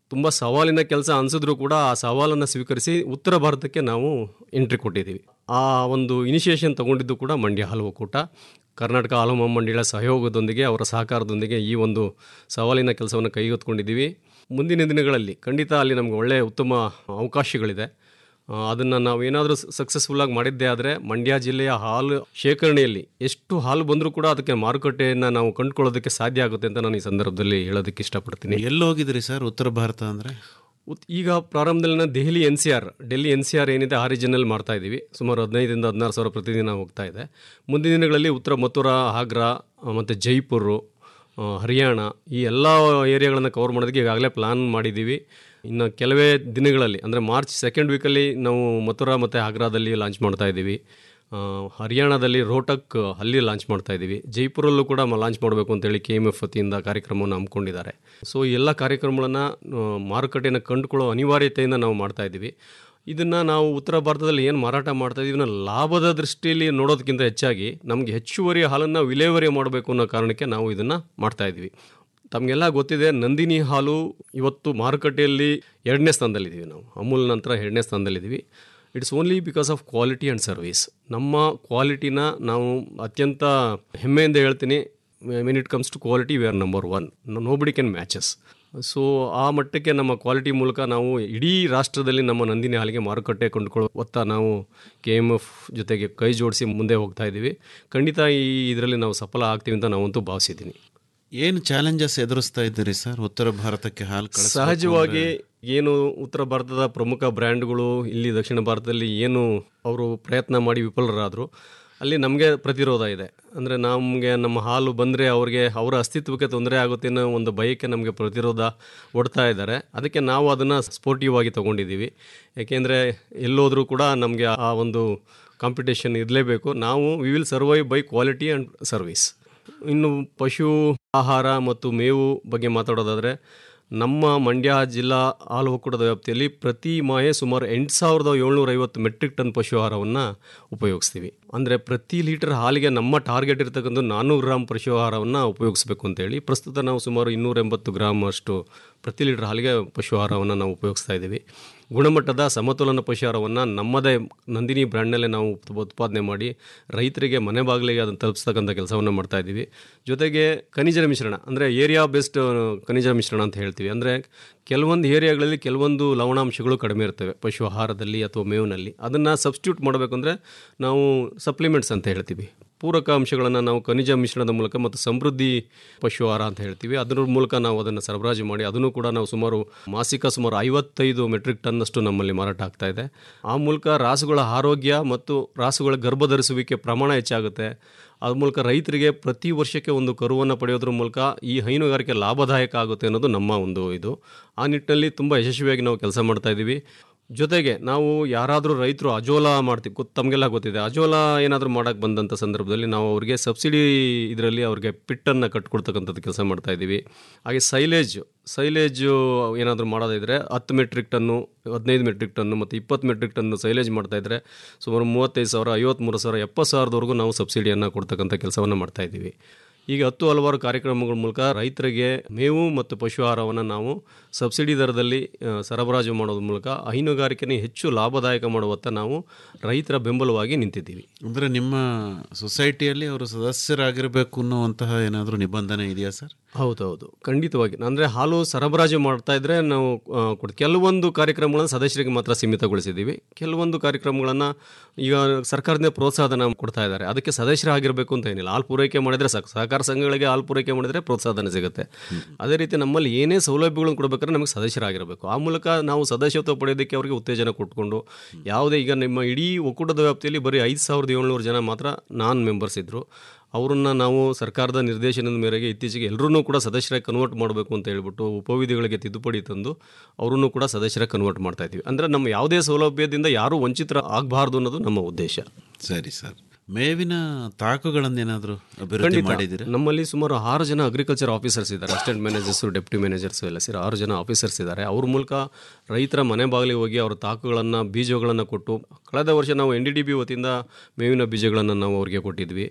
ತುಂಬ ಸವಾಲಿನ ಕೆಲಸ ಅನಿಸಿದ್ರು ಕೂಡ ಆ ಸವಾಲನ್ನು ಸ್ವೀಕರಿಸಿ ಉತ್ತರ ಭಾರತಕ್ಕೆ ನಾವು ಎಂಟ್ರಿ ಕೊಟ್ಟಿದ್ದೀವಿ ಆ ಒಂದು ಇನಿಷಿಯೇಷನ್ ತಗೊಂಡಿದ್ದು ಕೂಡ ಮಂಡ್ಯ ಹಾಲು ಒಕ್ಕೂಟ ಕರ್ನಾಟಕ ಹಾಲು ಮಂಡಳಿಯ ಸಹಯೋಗದೊಂದಿಗೆ ಅವರ ಸಹಕಾರದೊಂದಿಗೆ ಈ ಒಂದು ಸವಾಲಿನ ಕೆಲಸವನ್ನು ಕೈಗೆತ್ತಿಕೊಂಡಿದ್ದೀವಿ ಮುಂದಿನ ದಿನಗಳಲ್ಲಿ ಖಂಡಿತ ಅಲ್ಲಿ ನಮಗೆ ಒಳ್ಳೆಯ ಉತ್ತಮ ಅವಕಾಶಗಳಿದೆ ಅದನ್ನು ನಾವು ಏನಾದರೂ ಸಕ್ಸಸ್ಫುಲ್ಲಾಗಿ ಮಾಡಿದ್ದೇ ಆದರೆ ಮಂಡ್ಯ ಜಿಲ್ಲೆಯ ಹಾಲು ಶೇಖರಣೆಯಲ್ಲಿ ಎಷ್ಟು ಹಾಲು ಬಂದರೂ ಕೂಡ ಅದಕ್ಕೆ ಮಾರುಕಟ್ಟೆಯನ್ನು ನಾವು ಕಂಡುಕೊಳ್ಳೋದಕ್ಕೆ ಸಾಧ್ಯ ಆಗುತ್ತೆ ಅಂತ ನಾನು ಈ ಸಂದರ್ಭದಲ್ಲಿ ಹೇಳೋದಕ್ಕೆ ಇಷ್ಟಪಡ್ತೀನಿ ಎಲ್ಲಿ ಹೋಗಿದ್ರಿ ಸರ್ ಉತ್ತರ ಭಾರತ ಅಂದರೆ ಉತ್- ಈಗ ಪ್ರಾರಂಭದಲ್ಲಿ ನಾನು Delhi N C R Delhi N C R ಏನಿದೆ ಆ ರೀಜನಲ್ಲಿ ಮಾಡ್ತಾ ಇದ್ದೀವಿ ಸುಮಾರು ಹದಿನೈದರಿಂದ ಹದಿನಾರು ಸಾವಿರ ಪ್ರತಿದಿನ ಹೋಗ್ತಾ ಇದೆ ಮುಂದಿನ ದಿನಗಳಲ್ಲಿ ಉತ್ತರ ಮಥುರಾ ಆಗ್ರಾ ಮತ್ತು ಜೈಪುರು ಆ, ಹರಿಯಾಣ ಈ ಎಲ್ಲ ಏರಿಯಾಗಳನ್ನು ಕವರ್ ಮಾಡೋದಕ್ಕೆ ಈಗಾಗಲೇ ಪ್ಲಾನ್ ಮಾಡಿದ್ದೀವಿ ಇನ್ನು ಕೆಲವೇ ದಿನಗಳಲ್ಲಿ ಅಂದರೆ ಮಾರ್ಚ್ ಸೆಕೆಂಡ್ ವೀಕಲ್ಲಿ ನಾವು ಮಥುರಾ ಮತ್ತು ಆಗ್ರಾದಲ್ಲಿ ಲಾಂಚ್ ಮಾಡ್ತಾ ಇದ್ದೀವಿ ಆ, ಹರಿಯಾಣದಲ್ಲಿ ರೋಟಕ್ ಅಲ್ಲಿ ಲಾಂಚ್ ಮಾಡ್ತಾ ಇದ್ದೀವಿ ಜೈಪುರಲ್ಲೂ ಕೂಡ ಲಾಂಚ್ ಮಾಡಬೇಕು ಅಂತೇಳಿ ಕೆ ಎಮ್ ಎಫ್ ವತಿಯಿಂದ ಕಾರ್ಯಕ್ರಮವನ್ನು ಹಮ್ಮಿಕೊಂಡಿದ್ದಾರೆ ಸೊ ಈ ಎಲ್ಲ ಕಾರ್ಯಕ್ರಮಗಳನ್ನು ಮಾರುಕಟ್ಟೆಯನ್ನು ಕಂಡುಕೊಳ್ಳೋ ಅನಿವಾರ್ಯತೆಯಿಂದ ನಾವು ಮಾಡ್ತಾ ಇದ್ದೀವಿ ಇದನ್ನು ನಾವು ಉತ್ತರ ಭಾರತದಲ್ಲಿ ಏನು ಮಾರಾಟ ಮಾಡ್ತಾ ಇದ್ದೀವಿ ನಾವು ಲಾಭದ ದೃಷ್ಟಿಯಲ್ಲಿ ನೋಡೋದಕ್ಕಿಂತ ಹೆಚ್ಚಾಗಿ ನಮಗೆ ಹೆಚ್ಚುವರಿ ಹಾಲನ್ನು ವಿಲೇವಾರಿ ಮಾಡಬೇಕು ಅನ್ನೋ ಕಾರಣಕ್ಕೆ ನಾವು ಇದನ್ನು ಮಾಡ್ತಾ ಇದ್ದೀವಿ ತಮಗೆಲ್ಲ ಗೊತ್ತಿದೆ ನಂದಿನಿ ಹಾಲು ಇವತ್ತು ಮಾರುಕಟ್ಟೆಯಲ್ಲಿ ಎರಡನೇ ಸ್ಥಾನದಲ್ಲಿದ್ದೀವಿ ನಾವು ಅಮೂಲ್ ನಂತರ ಎರಡನೇ ಸ್ಥಾನದಲ್ಲಿದ್ದೀವಿ it's only because of quality and service ನಮ್ಮ ಕ್ವಾಲಿಟಿನ ನಾವು ಅತ್ಯಂತ ಹೆಮ್ಮೆಯಿಂದ ಹೇಳ್ತೀನಿ when it comes to quality we are number one nobody can matches so ಆ ಮಟ್ಟಕ್ಕೆ ನಮ್ಮ ಕ್ವಾಲಿಟಿ ಮೂಲಕ ನಾವು ಇಡೀ ರಾಷ್ಟ್ರದಲ್ಲಿ ನಮ್ಮ ನಂದಿನಿ ಹಾಲಿಗೆ ಮಾರುಕಟ್ಟೆ ಕೊಂಡುಕೊಳ್ಳುವತ್ತ ನಾವು ಕೆ ಎಮ್ ಎಫ್ ಜೊತೆಗೆ ಕೈ ಜೋಡಿಸಿ ಮುಂದೆ ಹೋಗ್ತಾ ಇದ್ದೀವಿ ಖಂಡಿತ ಈ ಇದರಲ್ಲಿ ನಾವು ಸಫಲ ಆಗ್ತೀವಿ ಅಂತ ನಾವಂತೂ ಭಾವಿಸಿದ್ದೀನಿ ಏನು ಚಾಲೆಂಜಸ್ ಎದುರಿಸ್ತಾ ಇದ್ದೀರಿ ಸರ್ ಉತ್ತರ ಭಾರತಕ್ಕೆ ಹಾಲು ಕಳಿಸ್ಬೇಕು ಸಹಜವಾಗಿ ಅಂದ್ರೆ? ಏನು ಉತ್ತರ ಭಾರತದ ಪ್ರಮುಖ ಬ್ರ್ಯಾಂಡ್ಗಳು ಇಲ್ಲಿ ದಕ್ಷಿಣ ಭಾರತದಲ್ಲಿ ಏನು ಅವರು ಪ್ರಯತ್ನ ಮಾಡಿ ವಿಫಲರಾದರು ಅಲ್ಲಿ ನಮಗೆ ಪ್ರತಿರೋಧ ಇದೆ ಅಂದರೆ ನಮಗೆ ನಮ್ಮ ಹಾಲು ಬಂದರೆ ಅವ್ರಿಗೆ ಅವರ ಅಸ್ತಿತ್ವಕ್ಕೆ ತೊಂದರೆ ಆಗುತ್ತೆ ಅನ್ನೋ ಒಂದು ಭಯಕ್ಕೆ ನಮಗೆ ಪ್ರತಿರೋಧ ಒಡ್ತಾ ಇದ್ದಾರೆ ಅದಕ್ಕೆ ನಾವು ಅದನ್ನು ಸ್ಪೋರ್ಟಿವ್ ಆಗಿ ತೊಗೊಂಡಿದ್ದೀವಿ ಯಾಕೆಂದರೆ ಎಲ್ಲೋದ್ರೂ ಕೂಡ ನಮಗೆ ಆ ಒಂದು ಕಾಂಪಿಟೇಷನ್ ಇರಲೇಬೇಕು ನಾವು we will survive by quality and service ಇನ್ನು ಪಶು ಆಹಾರ ಮತ್ತು ಮೇವು ಬಗ್ಗೆ ಮಾತಾಡೋದಾದರೆ ನಮ್ಮ ಮಂಡ್ಯ ಜಿಲ್ಲಾ ಹಾಲು ಒಕ್ಕೂಟದ ವ್ಯಾಪ್ತಿಯಲ್ಲಿ ಪ್ರತಿ ಮಾಹೆ ಸುಮಾರು ಎಂಟು ಸಾವಿರದ ಏಳ್ನೂರ ಐವತ್ತು ಮೆಟ್ರಿಕ್ ಟನ್ ಪಶು ಆಹಾರವನ್ನು ಉಪಯೋಗಿಸ್ತೀವಿ ಅಂದರೆ ಪ್ರತಿ ಲೀಟರ್ ಹಾಲಿಗೆ ನಮ್ಮ ಟಾರ್ಗೆಟ್ ಇರ್ತಕ್ಕಂಥ ನಾನ್ನೂರು ಗ್ರಾಮ್ ಪಶು ಆಹಾರವನ್ನು ಉಪಯೋಗಿಸ್ಬೇಕು ಅಂತೇಳಿ ಪ್ರಸ್ತುತ ನಾವು ಸುಮಾರು ಇನ್ನೂರ ಎಂಬತ್ತು ಗ್ರಾಮ್ ಅಷ್ಟು ಪ್ರತಿ ಲೀಟರ್ ಹಾಲಿಗೆ ಪಶು ಆಹಾರವನ್ನು ನಾವು ಉಪಯೋಗಿಸ್ತಾ ಇದ್ದೀವಿ ಗುಣಮಟ್ಟದ ಸಮತೋಲನ ಪಶುಹಾರವನ್ನು ನಮ್ಮದೇ ನಂದಿನಿ ಬ್ರ್ಯಾಂಡ್ನಲ್ಲೇ ನಾವು ಉತ್- ಉತ್ಪಾದನೆ ಮಾಡಿ ರೈತರಿಗೆ ಮನೆ ಬಾಗಿಲಿಗೆ ಅದನ್ನು ತಲುಪಿಸ್ತಕ್ಕಂಥ ಕೆಲಸವನ್ನು ಮಾಡ್ತಾ ಇದ್ದೀವಿ ಜೊತೆಗೆ ಖನಿಜ ಮಿಶ್ರಣ ಅಂದರೆ ಏರಿಯಾ ಬೇಸ್ಡ್ ಖನಿಜ ಮಿಶ್ರಣ ಅಂತ ಹೇಳ್ತೀವಿ ಅಂದರೆ ಕೆಲವೊಂದು ಏರಿಯಾಗಳಲ್ಲಿ ಕೆಲವೊಂದು ಲವಣಾಂಶಗಳು ಕಡಿಮೆ ಇರ್ತವೆ ಪಶು ಆಹಾರದಲ್ಲಿ ಅಥವಾ ಮೇವಿನಲ್ಲಿ ಅದನ್ನು ಸಬ್ಸ್ಟಿಟ್ಯೂಟ್ ಮಾಡಬೇಕು ಅಂದರೆ ನಾವು ಸಪ್ಲಿಮೆಂಟ್ಸ್ ಅಂತ ಹೇಳ್ತೀವಿ ಪೂರಕ ಅಂಶಗಳನ್ನು ನಾವು ಖನಿಜ ಮಿಶ್ರಣದ ಮೂಲಕ ಮತ್ತು ಸಮೃದ್ಧಿ ಪಶು ಆಹಾರ ಅಂತ ಹೇಳ್ತೀವಿ ಅದರ ಮೂಲಕ ನಾವು ಅದನ್ನು ಸರಬರಾಜು ಮಾಡಿ ಅದನ್ನು ಕೂಡ ನಾವು ಸುಮಾರು ಮಾಸಿಕ ಸುಮಾರು ಐವತ್ತೈದು ಮೆಟ್ರಿಕ್ ಟನ್ನಷ್ಟು ನಮ್ಮಲ್ಲಿ ಮಾರಾಟ ಆಗ್ತಾ ಇದೆ ಆ ಮೂಲಕ ರಾಸುಗಳ ಆರೋಗ್ಯ ಮತ್ತು ರಾಸುಗಳ ಗರ್ಭಧರಿಸುವಿಕೆ ಪ್ರಮಾಣ ಹೆಚ್ಚಾಗುತ್ತೆ ಅದ್ರ ಮೂಲಕ ರೈತರಿಗೆ ಪ್ರತಿ ವರ್ಷಕ್ಕೆ ಒಂದು ಕರುವನ್ನು ಪಡೆಯೋದ್ರ ಮೂಲಕ ಈ ಹೈನುಗಾರಿಕೆ ಲಾಭದಾಯಕ ಆಗುತ್ತೆ ಅನ್ನೋದು ನಮ್ಮ ಒಂದು ಇದು ಆ ನಿಟ್ಟಿನಲ್ಲಿ ತುಂಬ ಯಶಸ್ವಿಯಾಗಿ ನಾವು ಕೆಲಸ ಮಾಡ್ತಾ ಇದ್ದೀವಿ ಜೊತೆಗೆ ನಾವು ಯಾರಾದರೂ ರೈತರು ಅಜೋಲಾ ಮಾಡ್ತೀವಿ ಗೊತ್ತು ತಮಗೆಲ್ಲ ಗೊತ್ತಿದೆ ಅಜೋಲಾ ಏನಾದರೂ ಮಾಡೋಕ್ಕೆ ಬಂದಂಥ ಸಂದರ್ಭದಲ್ಲಿ ನಾವು ಅವರಿಗೆ ಸಬ್ಸಿಡಿ ಇದರಲ್ಲಿ ಅವ್ರಿಗೆ ಪಿಟ್ಟನ್ನು ಕಟ್ಕೊಡ್ತಕ್ಕಂಥದ್ದು ಕೆಲಸ ಮಾಡ್ತಾ ಇದ್ದೀವಿ ಹಾಗೆ ಸೈಲೇಜ್ ಸೈಲೇಜು ಏನಾದರೂ ಮಾಡೋದಿದ್ರೆ ಹತ್ತು ಮೆಟ್ರಿಕ್ ಟನ್ನು ಹದಿನೈದು ಮೆಟ್ರಿಕ್ ಟನ್ನು ಮತ್ತು ಇಪ್ಪತ್ತು ಮೆಟ್ರಿಕ್ ಟನ್ನು ಸೈಲೇಜ್ ಮಾಡ್ತಾ ಇದ್ದರೆ ಸುಮಾರು ಮೂವತ್ತೈದು ಸಾವಿರ ಐವತ್ತ್ಮೂರು ಸಾವಿರ ಎಪ್ಪತ್ತು ಸಾವಿರದವರೆಗೂ ನಾವು ಸಬ್ಸಿಡಿಯನ್ನು ಕೊಡ್ತಕ್ಕಂಥ ಕೆಲಸವನ್ನು ಮಾಡ್ತಾ ಇದ್ದೀವಿ ಈಗ ಹತ್ತು ಹಲವಾರು ಕಾರ್ಯಕ್ರಮಗಳ ಮೂಲಕ ರೈತರಿಗೆ ಮೇವು ಮತ್ತು ಪಶು ಆಹಾರವನ್ನು ನಾವು ಸಬ್ಸಿಡಿ ದರದಲ್ಲಿ ಆ, ಸರಬರಾಜು ಮಾಡೋದ್ರ ಮೂಲಕ ಹೈನುಗಾರಿಕೆನೇ ಹೆಚ್ಚು ಲಾಭದಾಯಕ ಮಾಡುವತ್ತ ನಾವು ರೈತರ ಬೆಂಬಲವಾಗಿ ನಿಂತಿದ್ದೀವಿ ಅಂದರೆ ನಿಮ್ಮ ಸೊಸೈಟಿಯಲ್ಲಿ ಅವರು ಸದಸ್ಯರಾಗಿರಬೇಕು ಅನ್ನುವಂತಹ ಏನಾದರೂ ನಿಬಂಧನೆ ಇದೆಯಾ ಸರ್ ಹೌದೌದು ಖಂಡಿತವಾಗಿ ಅಂದರೆ ಹಾಲು ಸರಬರಾಜು ಮಾಡ್ತಾ ಇದ್ರೆ ನಾವು ಆ, ಕೊಡ್- ಕೆಲವೊಂದು ಕಾರ್ಯಕ್ರಮಗಳನ್ನು ಸದಸ್ಯರಿಗೆ ಮಾತ್ರ ಸೀಮಿತಗೊಳಿಸಿದ್ದೀವಿ ಕೆಲವೊಂದು ಕಾರ್ಯಕ್ರಮಗಳನ್ನು ಈಗ ಸರ್ಕಾರದಿಂದ ಪ್ರೋತ್ಸಾಹನ ಕೊಡ್ತಾ ಇದ್ದಾರೆ ಅದಕ್ಕೆ ಸದಸ್ಯರಾಗಿರಬೇಕು ಅಂತ ಏನಿಲ್ಲ ಹಾಲು ಪೂರೈಕೆ ಮಾಡಿದರೆ ಸಾಕು ಸಹಕಾರ ಸಂಘಗಳಿಗೆ ಹಾಲು ಪೂರೈಕೆ ಮಾಡಿದರೆ ಪ್ರೋತ್ಸಾಹನ ಸಿಗುತ್ತೆ ಅದೇ ರೀತಿ ನಮ್ಮಲ್ಲಿ ಏನೇ ಸೌಲಭ್ಯಗಳನ್ನು ಕೊಡಬೇಕಾದ್ರೆ ನಮಗೆ ಸದಸ್ಯರಾಗಿರಬೇಕು ಆ ಮೂಲಕ ನಾವು ಸದಸ್ಯತ್ವ ಪಡೆಯೋದಕ್ಕೆ ಅವರಿಗೆ ಉತ್ತೇಜನ ಕೊಟ್ಕೊಂಡು ಯಾವುದೇ ಈಗ ನಿಮ್ಮ ಇಡೀ ಒಕ್ಕೂಟದ ವ್ಯಾಪ್ತಿಯಲ್ಲಿ ಬರೀ ಐದು ಸಾವಿರದ ಏಳ್ನೂರು ಜನ ಮಾತ್ರ ನಾನ್ ಮೆಂಬರ್ಸ್ ಇದ್ದರು ಅವರನ್ನು ನಾವು ಸರ್ಕಾರದ ನಿರ್ದೇಶನದ ಮೇರೆಗೆ ಇತ್ತೀಚೆಗೆ ಎಲ್ಲರೂ ಕೂಡ ಸದಸ್ಯರಾಗಿ ಕನ್ವರ್ಟ್ ಮಾಡಬೇಕು ಅಂತ ಹೇಳ್ಬಿಟ್ಟು ಉಪವಿಧಿಗಳಿಗೆ ತಿದ್ದುಪಡಿ ತಂದು ಅವರನ್ನು ಕೂಡ ಸದಸ್ಯರಾಗಿ ಕನ್ವರ್ಟ್ ಮಾಡ್ತಾ ಇದ್ದೀವಿ ಅಂದರೆ ನಮ್ಮ ಯಾವುದೇ ಸೌಲಭ್ಯದಿಂದ ಯಾರೂ ವಂಚಿತರ ಆಗಬಾರ್ದು ಅನ್ನೋದು ನಮ್ಮ ಉದ್ದೇಶ ಸರಿ ಸರ್ ಮೇವಿನ ತಾಕುಗಳನ್ನೇನಾದರೂ ಅಭಿವೃದ್ಧಿ ಖಂಡಿತ. ಮಾಡಿದ್ದೀರಾ ನಮ್ಮಲ್ಲಿ ಸುಮಾರು ಆರು ಜನ ಅಗ್ರಿಕಲ್ಚರ್ ಆಫೀಸರ್ಸ್ ಇದ್ದಾರೆ ಅಸಿಸ್ಟೆಂಟ್ ಮ್ಯಾನೇಜರ್ಸು ಡೆಪ್ಟಿ ಮ್ಯಾನೇಜರ್ಸ್ ಎಲ್ಲ ಸೇರಿ ಆರು ಜನ ಆಫೀಸರ್ಸ್ ಇದ್ದಾರೆ ಅವ್ರ ಮೂಲಕ ರೈತರ ಮನೆ ಬಾಗಿಲಿಗೆ ಹೋಗಿ ಅವರ ತಾಕುಗಳನ್ನು ಬೀಜಗಳನ್ನು ಕೊಟ್ಟು ಕಳೆದ ವರ್ಷ ನಾವು ಎನ್ ಡಿ ಡಿ ಬಿ ವತಿಯಿಂದ ಮೇವಿನ ಬೀಜಗಳನ್ನು ನಾವು ಅವರಿಗೆ ಕೊಟ್ಟಿದ್ವಿ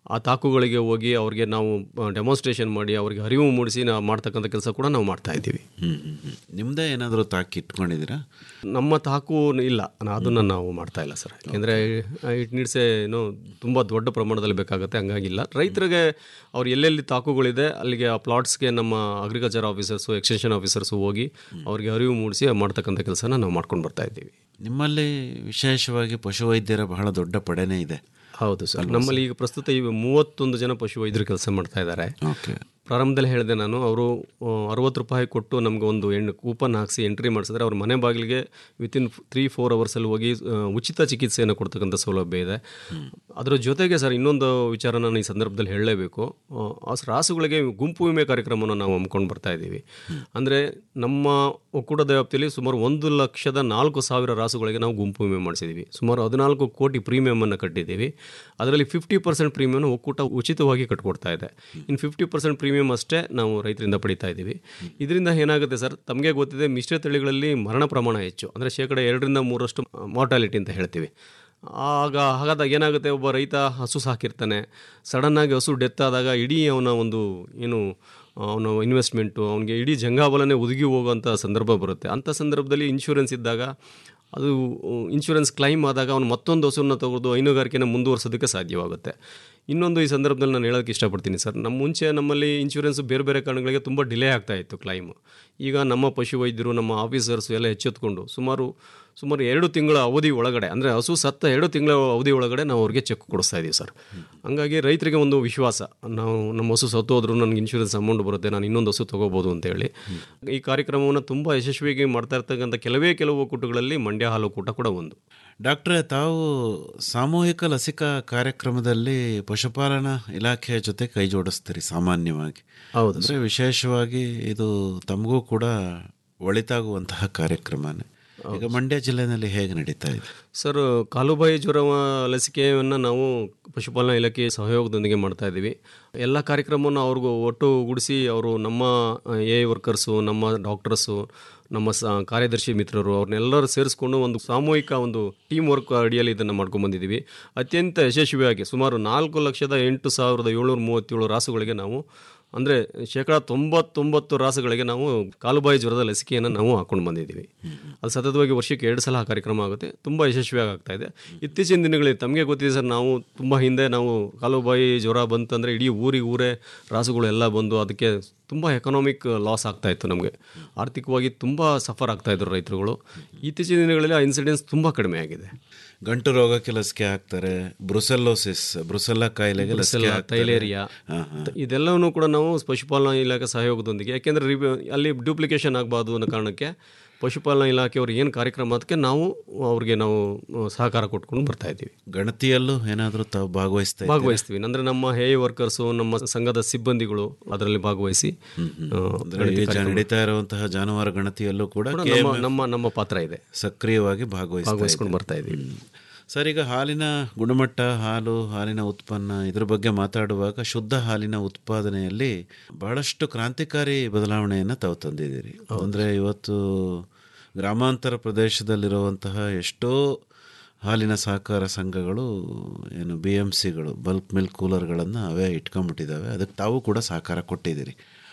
ಆ ತಾಕುಗಳಿಗೆ ಹೋಗಿ ಅವ್ರಿಗೆ ನಾವು ಡೆಮಾನ್ಸ್ಟ್ರೇಷನ್ ಮಾಡಿ ಅವ್ರಿಗೆ ಅರಿವು ಮೂಡಿಸಿ ನಾವು ಮಾಡ್ತಕ್ಕಂಥ ಕೆಲಸ ಕೂಡ ನಾವು ಮಾಡ್ತಾ ಇದ್ದೀವಿ ಹ್ಮ್ ಹ್ಮ್ ಹ್ಮ್. ನಿಮ್ದೇ ಏನಾದರೂ ತಾಕಿ ಇಟ್ಕೊಂಡಿದ್ದೀರಾ ನಮ್ಮ ತಾಕು ಇಲ್ಲ ನಾ- ಅದನ್ನು ನಾವು ಮಾಡ್ತಾ ಇಲ್ಲ ಸರ್ ಯಾಕೆಂದರೆ ಇಟ್ ನೀಡ್ಸ್ ಏನೋ ತುಂಬ ದೊಡ್ಡ ಪ್ರಮಾಣದಲ್ಲಿ ಬೇಕಾಗುತ್ತೆ ಹಂಗಾಗಿಲ್ಲ ರೈತರಿಗೆ ಅವ್ರು ಎಲ್ಲೆಲ್ಲಿ ತಾಕುಗಳಿದೆ ಅಲ್ಲಿಗೆ ಆ ಪ್ಲಾಟ್ಸ್ಗೆ ನಮ್ಮ ಅಗ್ರಿಕಲ್ಚರ್ ಆಫೀಸರ್ಸು ಎಕ್ಸ್ಟೆನ್ಷನ್ ಆಫೀಸರ್ಸು ಹೋಗಿ ಅವ್ರಿಗೆ ಅರಿವು ಮೂಡಿಸಿ ಮಾಡ್ತಕ್ಕಂಥ ಕೆಲಸನ ನಾವು ಮಾಡ್ಕೊಂಡು ಬರ್ತಾ ಇದ್ದೀವಿ ನಿಮ್ಮಲ್ಲಿ ವಿಶೇಷವಾಗಿ ಪಶುವೈದ್ಯರ ಬಹಳ ದೊಡ್ಡ ಪಡೆನೇ ಇದೆ ಹೌದು ಸರ್ ನಮ್ಮಲ್ಲಿ ಈಗ ಪ್ರಸ್ತುತ ಈಗ ಮೂವತ್ತೊಂದು ಜನ ಪಶು ವೈದ್ಯರು ಕೆಲಸ ಮಾಡ್ತಾ ಇದ್ದಾರೆ ಪ್ರಾರಂಭದಲ್ಲಿ ಹೇಳಿದೆ ನಾನು ಅವರು ಅರವತ್ತು ರೂಪಾಯಿ ಕೊಟ್ಟು ನಮಗೆ ಒಂದು ಎಣ್ಣು ಕೂಪನ್ ಹಾಕಿಸಿ ಎಂಟ್ರಿ ಮಾಡಿಸಿದ್ರೆ ಅವ್ರ ಮನೆ ಬಾಗಿಲಿಗೆ ವಿತಿನ್ ತ್ರೀ ಫೋರ್ ಅವರ್ಸಲ್ಲಿ ಹೋಗಿ ಆ, ಉಚಿತ ಚಿಕಿತ್ಸೆಯನ್ನು ಕೊಡ್ತಕ್ಕಂಥ ಸೌಲಭ್ಯ ಇದೆ ಅದರ ಜೊತೆಗೆ ಸರ್ ಇನ್ನೊಂದು ವಿಚಾರ ನಾನು ಈ ಸಂದರ್ಭದಲ್ಲಿ ಹೇಳಲೇಬೇಕು ಆ, ಆ ರಾಸುಗಳಿಗೆ ಗುಂಪು ವಿಮೆ ಕಾರ್ಯಕ್ರಮವನ್ನು ನಾವು ಹಮ್ಮಿಕೊಂಡು ಬರ್ತಾ ಇದ್ದೀವಿ ಅಂದರೆ ನಮ್ಮ ಒಕ್ಕೂಟದ ವ್ಯಾಪ್ತಿಯಲ್ಲಿ ಸುಮಾರು ಒಂದು ಲಕ್ಷದ ನಾಲ್ಕು ಸಾವಿರ ರಾಸುಗಳಿಗೆ ನಾವು ಗುಂಪು ವಿಮೆ ಮಾಡಿಸಿದ್ದೀವಿ ಸುಮಾರು ಹದಿನಾಲ್ಕು ಕೋಟಿ ಪ್ರೀಮಿಯಮನ್ನು ಕಟ್ಟಿದ್ದೀವಿ ಅದರಲ್ಲಿ ಫಿಫ್ಟಿ ಪರ್ಸೆಂಟ್ ಪ್ರೀಮಿಯಮ್ನ ಒಕ್ಕೂಟ ಉಚಿತವಾಗಿ ಕಟ್ಕೊಡ್ತಾ ಇದೆ ಇನ್ನು ಫಿಫ್ಟಿ ಪರ್ಸೆಂಟ್ ಪ್ರೀಮಿಯಮ್ ಅಷ್ಟೇ ನಾವು ರೈತರಿಂದ ಪಡಿತಾ ಇದ್ದೀವಿ ಇದರಿಂದ ಏನಾಗುತ್ತೆ ಸರ್ ತಮಗೆ ಗೊತ್ತಿದೆ ಮಿಶ್ರ ತಳಿಗಳಲ್ಲಿ ಮರಣ ಪ್ರಮಾಣ ಹೆಚ್ಚು ಅಂದರೆ ಶೇಕಡ ಎರಡರಿಂದ ಮೂರಷ್ಟು ಮಾರ್ಟಾಲಿಟಿ ಅಂತ ಹೇಳ್ತೀವಿ ಆಗ ಹಾಗಾದಾಗ ಏನಾಗುತ್ತೆ ಒಬ್ಬ ರೈತ ಹಸು ಸಾಕಿರ್ತಾನೆ ಸಡನ್ನಾಗಿ ಹಸು ಡೆತ್ ಆದಾಗ ಇಡೀ ಅವನ ಒಂದು ಏನು ಅವನ ಇನ್ವೆಸ್ಟ್ಮೆಂಟು ಅವನಿಗೆ ಇಡೀ ಜಂಗಾಬಲನೇ ಒದಗಿ ಹೋಗುವಂಥ ಸಂದರ್ಭ ಬರುತ್ತೆ ಅಂಥ ಸಂದರ್ಭದಲ್ಲಿ ಇನ್ಶೂರೆನ್ಸ್ ಇದ್ದಾಗ ಅದು ಇನ್ಶೂರೆನ್ಸ್ ಕ್ಲೈಮ್ ಆದಾಗ ಅವನು ಮತ್ತೊಂದು ಹಸುವನ್ನು ತೆಗೆದು ಹೈನುಗಾರಿಕೆನ ಮುಂದುವರಿಸೋದಕ್ಕೆ ಸಾಧ್ಯವಾಗುತ್ತೆ ಇನ್ನೊಂದು ಈ ಸಂದರ್ಭದಲ್ಲಿ ನಾನು ಹೇಳೋಕ್ಕೆ ಇಷ್ಟಪಡ್ತೀನಿ ಸರ್ ನಮ್ಮ ಮುಂಚೆ ನಮ್ಮಲ್ಲಿ ಇನ್ಶೂರೆನ್ಸ್ ಬೇರೆ ಬೇರೆ ಕಾರಣಗಳಿಗೆ ತುಂಬ ಡಿಲೇ ಆಗ್ತಾ ಇತ್ತು ಕ್ಲೈಮು ಈಗ ನಮ್ಮ ಪಶುವೈದ್ಯರು ನಮ್ಮ ಆಫೀಸರ್ಸು ಎಲ್ಲ ಎಚ್ಚೆತ್ಕೊಂಡು ಸುಮಾರು ಸುಮಾರು ಎರಡು ತಿಂಗಳ ಅವಧಿ ಒಳಗಡೆ ಅಂದರೆ ಹಸು ಸತ್ತ ಎರಡು ತಿಂಗಳ ಅವಧಿ ಒಳಗಡೆ ನಾವು ಅವ್ರಿಗೆ ಚೆಕ್ ಕೊಡಿಸ್ತಾ ಇದ್ದೀವಿ ಸರ್ ಹಂಗಾಗಿ ರೈತರಿಗೆ ಒಂದು ವಿಶ್ವಾಸ ನಾವು ನಮ್ಮ ಹಸು ಸತ್ತು ಹೋದ್ರೂ ನನಗೆ ಇನ್ಶೂರೆನ್ಸ್ ಅಮೌಂಟ್ ಬರುತ್ತೆ ನಾನು ಇನ್ನೊಂದು ಹಸು ತೊಗೋಬೋದು ಅಂತೇಳಿ ಈ ಕಾರ್ಯಕ್ರಮವನ್ನು ತುಂಬ ಯಶಸ್ವಿಯಾಗಿ ಮಾಡ್ತಾ ಇರ್ತಕ್ಕಂಥ ಕೆಲವೇ ಕೆಲವು ಒಕ್ಕೂಟಗಳಲ್ಲಿ ಮಂಡ್ಯ ಹಾಲು ಒಕ್ಕೂಟ ಕೂಡ ಒಂದು ಡಾಕ್ಟ್ರೇ ತಾವು ಸಾಮೂಹಿಕ ಲಸಿಕಾ ಕಾರ್ಯಕ್ರಮದಲ್ಲಿ ಪಶುಪಾಲನಾ ಇಲಾಖೆಯ ಜೊತೆ ಕೈ ಜೋಡಿಸ್ತೀರಿ ಸಾಮಾನ್ಯವಾಗಿ ಹೌದು ಅಂದರೆ ವಿಶೇಷವಾಗಿ ಇದು ತಮಗೂ ಕೂಡ ಒಳಿತಾಗುವಂತಹ ಕಾರ್ಯಕ್ರಮನೇ ಈಗ ಮಂಡ್ಯ ಜಿಲ್ಲೆಯಲ್ಲಿ ಹೇಗೆ ನಡೀತಾ ಇದೆ ಸರ್ ಕಾಲುಬಾಯಿ ಜ್ವರ ಲಸಿಕೆಯನ್ನು ನಾವು ಪಶುಪಾಲನಾ ಇಲಾಖೆ ಸಹಯೋಗದೊಂದಿಗೆ ಮಾಡ್ತಾ ಇದ್ದೀವಿ ಎಲ್ಲ ಕಾರ್ಯಕ್ರಮವನ್ನು ಅವ್ರಿಗೂ ಒಟ್ಟುಗೂಡಿಸಿ ಅವರು ನಮ್ಮ ಎ ವರ್ಕರ್ಸು ನಮ್ಮ ಡಾಕ್ಟರ್ಸು ನಮ್ಮ ಸ ಕಾರ್ಯದರ್ಶಿ ಮಿತ್ರರು ಅವ್ರನ್ನೆಲ್ಲರೂ ಸೇರಿಸ್ಕೊಂಡು ಒಂದು ಸಾಮೂಹಿಕ ಒಂದು ಟೀಮ್ ವರ್ಕ್ ಅಡಿಯಲ್ಲಿ ಇದನ್ನು ಮಾಡ್ಕೊಂಡು ಬಂದಿದ್ದೀವಿ ಅತ್ಯಂತ ಯಶಸ್ವಿಯಾಗಿ ಸುಮಾರು ನಾಲ್ಕು ಲಕ್ಷದ ಎಂಟು ಸಾವಿರದ ಏಳ್ನೂರ ಮೂವತ್ತೇಳು ರಾಸುಗಳಿಗೆ ನಾವು ಅಂದರೆ ಶೇಕಡ ತೊಂಬತ್ತೊಂಬತ್ತು ರಾಸುಗಳಿಗೆ ನಾವು ಕಾಲುಬಾಯಿ ಜ್ವರದ ಲಸಿಕೆಯನ್ನು ನಾವು ಹಾಕೊಂಡು ಬಂದಿದ್ದೀವಿ ಅದು ಸತತವಾಗಿ ವರ್ಷಕ್ಕೆ ಎರಡು ಸಲ ಆ ಕಾರ್ಯಕ್ರಮ ಆಗುತ್ತೆ ತುಂಬ ಯಶಸ್ವಿಯಾಗಿ ಆಗ್ತಾ ಇದೆ ಇತ್ತೀಚಿನ ದಿನಗಳಲ್ಲಿ ತಮಗೆ ಗೊತ್ತಿದೆ ಸರ್ ನಾವು ತುಂಬ ಹಿಂದೆ ನಾವು ಕಾಲುಬಾಯಿ ಜ್ವರ ಬಂತಂದರೆ ಇಡೀ ಊರಿಗೆ ಊರೇ ರಾಸುಗಳು ಎಲ್ಲ ಬಂದು ಅದಕ್ಕೆ ತುಂಬ ಎಕನಾಮಿಕ್ ಲಾಸ್ ಆಗ್ತಾ ಇತ್ತು ನಮಗೆ ಆರ್ಥಿಕವಾಗಿ ತುಂಬ ಸಫರ್ ಆಗ್ತಾ ಇದ್ರು ರೈತರುಗಳು ಇತ್ತೀಚಿನ ದಿನಗಳಲ್ಲಿ ಆ ಇನ್ಸಿಡೆನ್ಸ್ ತುಂಬ ಕಡಿಮೆ ಆಗಿದೆ ಗಂಟು ರೋಗಕ್ಕೆ ಲಸಿಕೆ ಹಾಕ್ತಾರೆ ಬ್ರುಸೆಲ್ಲೋಸಿಸ್ ಬ್ರುಸೆಲ್ಲ ಕಾಯಿಲೆಗೆ ಲಸಿಕೆ ಬ್ರುಸೆಲ್ಲ, ಹಾಕ್ತಾರೆ. ತೈಲೇರಿಯಾ ಹಾ, ಹಾ. ಇದೆಲ್ಲವನ್ನೂ ಕೂಡ ನಾವು ಪಶುಪಾಲನಾ ಇಲಾಖೆ ಸಹಯೋಗದೊಂದಿಗೆ ಯಾಕೆಂದರೆ ರಿವ್ಯೂ ಅಲ್ಲಿ ಡ್ಯೂಪ್ಲಿಕೇಶನ್ ಆಗಬಾರ್ದು ಅನ್ನೋ ಕಾರಣಕ್ಕೆ ಪಶುಪಾಲನಾ ಇಲಾಖೆಯವರು ಏನು ಕಾರ್ಯಕ್ರಮ ಅದಕ್ಕೆ ನಾವು ಅವ್ರಿಗೆ ನಾವು ಆ, ಸಹಕಾರ ಕೊಟ್ಕೊಂಡು ಬರ್ತಾ ಇದ್ದೀವಿ ಗಣತಿಯಲ್ಲೂ ಏನಾದರೂ ತಾವು ಭಾಗವಹಿಸ್ತಾ ಇದ್ದೀರಾ? ಭಾಗವಹಿಸ್ತೀವಿ ಅಂದರೆ ನಮ್ಮ ಹೇ ವರ್ಕರ್ಸು ನಮ್ಮ ಸಂಘದ ಸಿಬ್ಬಂದಿಗಳು ಅದರಲ್ಲಿ ಭಾಗವಹಿಸಿ ಆ, ಅಂದ್ರೆ ಗಣತಿ ಈ ಜ- ಕಾರ್ಯಕ್ರಮ- ನಡೀತಾ ಇರುವಂತಹ ಜಾನುವಾರು ಗಣತಿಯಲ್ಲೂ ಕೂಡ ಕೂಡ KMF ನಮ್ಮ ನಮ್ಮ ನಮ್ಮ ಪಾತ್ರ ಇದೆ ಸಕ್ರಿಯವಾಗಿ ಭಾಗವಹಿಸ್ತಾ ಭಾಗವಹಿಸ್ಕೊಂಡು ಇದ್ದೀರಿ. ಬರ್ತಾ ಇದ್ದೀವಿ ಹ್ಮ್. ಸರ್ ಈಗ ಹಾಲಿನ ಗುಣಮಟ್ಟ ಹಾಲು ಹಾಲಿನ ಉತ್ಪನ್ನ ಇದ್ರ ಬಗ್ಗೆ ಮಾತಾಡುವಾಗ ಶುದ್ಧ ಹಾಲಿನ ಉತ್ಪಾದನೆಯಲ್ಲಿ ಬಹಳಷ್ಟು ಕ್ರಾಂತಿಕಾರಿ ಬದಲಾವಣೆಯನ್ನು ತಾವು ತಂದಿದ್ದೀರಿ ಅಂದರೆ ಇವತ್ತು ಗ್ರಾಮಾಂತರ ಪ್ರದೇಶದಲ್ಲಿರುವಂತಹ ಎಷ್ಟೋ ಹಾಲಿನ ಸಹಕಾರ ಸಂಘಗಳು ಏನು ಬಿ ಎಮ್ ಸಿಗಳು ಬಲ್ಕ್ ಮಿಲ್ಕ್ ಕೂಲರ್ಗಳನ್ನು ಅವೇ ಇಟ್ಕೊಂಡ್ಬಿಟ್ಟಿದ್ದಾವೆ ಅದಕ್ಕೆ ತಾವು ಕೂಡ ಸಹಕಾರ ಕೊಟ್ಟಿದ್ದೀರಿ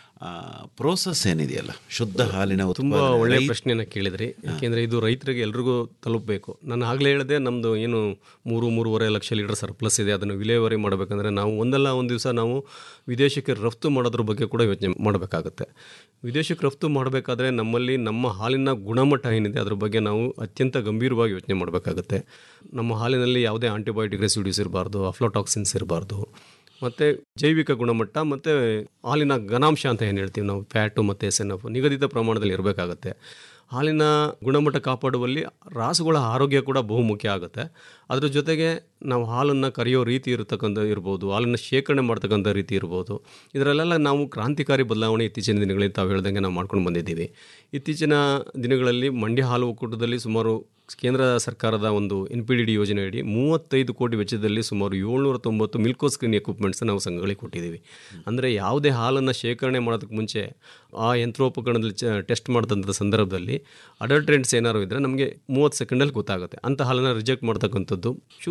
ಪ್ರೋಸೆಸ್ ಏನಿದೆಯಲ್ಲ ಶುದ್ಧ ಹಾಲಿನ ತುಂಬ ಉತ್ಪಾದನೆ ಒಳ್ಳೆಯ ರೈ- ಪ್ರಶ್ನೆಯನ್ನು ಕೇಳಿದ್ರಿ ಯಾಕೆಂದರೆ ಇದು ರೈತರಿಗೆ ಎಲ್ರಿಗೂ ತಲುಪಬೇಕು ನಾನು ಆಗಲೇ ಹೇಳಿದೆ ನಮ್ಮದು ಏನು ಮೂರು ಮೂರುವರೆ ಲಕ್ಷ ಲೀಟರ್ ಸರ್ಪ್ಲಸ್ ಇದೆ ಅದನ್ನು ವಿಲೇವಾರಿ ಮಾಡಬೇಕಂದ್ರೆ ನಾವು ಒಂದಲ್ಲ ಒಂದು ದಿವಸ ನಾವು ವಿದೇಶಕ್ಕೆ ರಫ್ತು ಮಾಡೋದ್ರ ಬಗ್ಗೆ ಕೂಡ ಯೋಚನೆ ಮಾಡಬೇಕಾಗುತ್ತೆ ವಿದೇಶಕ್ಕೆ ರಫ್ತು ಮಾಡಬೇಕಾದ್ರೆ ನಮ್ಮಲ್ಲಿ ನಮ್ಮ ಹಾಲಿನ ಗುಣಮಟ್ಟ ಏನಿದೆ ಅದ್ರ ಬಗ್ಗೆ ನಾವು ಅತ್ಯಂತ ಗಂಭೀರವಾಗಿ ಯೋಚನೆ ಮಾಡಬೇಕಾಗುತ್ತೆ ನಮ್ಮ ಹಾಲಿನಲ್ಲಿ ಯಾವುದೇ ಆಂಟಿಬಯೋಟಿಕ್ ರೆಸಿಡ್ಯೂಸ್ ಇರಬಾರ್ದು ಅಫ್ಲೋಟಾಕ್ಸಿನ್ಸ್ ಇರಬಾರ್ದು ಮತ್ತು ಜೈವಿಕ ಗುಣಮಟ್ಟ ಮತ್ತು ಹಾಲಿನ ಘನಾಂಶ ಅಂತ ಏನು ಹೇಳ್ತೀವಿ ನಾವು ಫ್ಯಾಟು ಮತ್ತು ಎಸ್ ಎನ್ ಎಫ್ ನಿಗದಿತ ಪ್ರಮಾಣದಲ್ಲಿ ಇರಬೇಕಾಗತ್ತೆ ಹಾಲಿನ ಗುಣಮಟ್ಟ ಕಾಪಾಡುವಲ್ಲಿ ರಾಸುಗಳ ಆರೋಗ್ಯ ಕೂಡ ಬಹುಮುಖ್ಯ ಆಗುತ್ತೆ ಅದ್ರ ಜೊತೆಗೆ ನಾವು ಹಾಲನ್ನು ಕರೆಯೋ ರೀತಿ ಇರತಕ್ಕಂಥ ಇರ್ಬೋದು ಹಾಲನ್ನು ಶೇಖರಣೆ ಮಾಡ್ತಕ್ಕಂಥ ರೀತಿ ಇರ್ಬೋದು ಇದರಲ್ಲೆಲ್ಲ ನಾವು ಕ್ರಾಂತಿಕಾರಿ ಬದಲಾವಣೆ ಇತ್ತೀಚಿನ ದಿನಗಳಲ್ಲಿ ತಾವು ಹೇಳ್ದಂಗೆ ನಾವು ಮಾಡ್ಕೊಂಡು ಬಂದಿದ್ದೀವಿ ಇತ್ತೀಚಿನ ದಿನಗಳಲ್ಲಿ ಮಂಡ್ಯ ಹಾಲು ಒಕ್ಕೂಟದಲ್ಲಿ ಸುಮಾರು ಕೇಂದ್ರ ಸರ್ಕಾರದ ಒಂದು ಎನ್ ಪಿ ಡಿ ಡಿ ಯೋಜನೆಯಡಿ ಮೂವತ್ತೈದು ಕೋಟಿ ವೆಚ್ಚದಲ್ಲಿ ಸುಮಾರು ಏಳ್ನೂರ ತೊಂಬತ್ತು ಮಿಲ್ಕೋ ಸ್ಕ್ರೀನ್ ಎಕ್ವಿಪ್ಮೆಂಟ್ಸ್ ನಾವು ಸಂಘಗಳಿಗೆ ಕೊಟ್ಟಿದ್ದೀವಿ ಅಂದರೆ ಯಾವುದೇ ಹಾಲನ್ನು ಶೇಖರಣೆ ಮಾಡೋದಕ್ಕೆ ಮುಂಚೆ ಆ ಯಂತ್ರೋಪಕರಣದಲ್ಲಿ ಚ ಟೆಸ್ಟ್ ಮಾಡಿದಂಥ ಸಂದರ್ಭದಲ್ಲಿ ಅಡಲ್ಟ್ರೆಂಟ್ಸ್ ಏನಾದ್ರು ಇದ್ದರೆ ನಮಗೆ ಮೂವತ್ತು ಸೆಕೆಂಡಲ್ಲಿ ಗೊತ್ತಾಗುತ್ತೆ ಅಂಥ ಹಾಲನ್ನು ರಿಜೆಕ್ಟ್ ಮಾಡ್ತಕ್ಕಂಥದ್ದು ಶುದ್ಧ ಹಾಲನ್ನು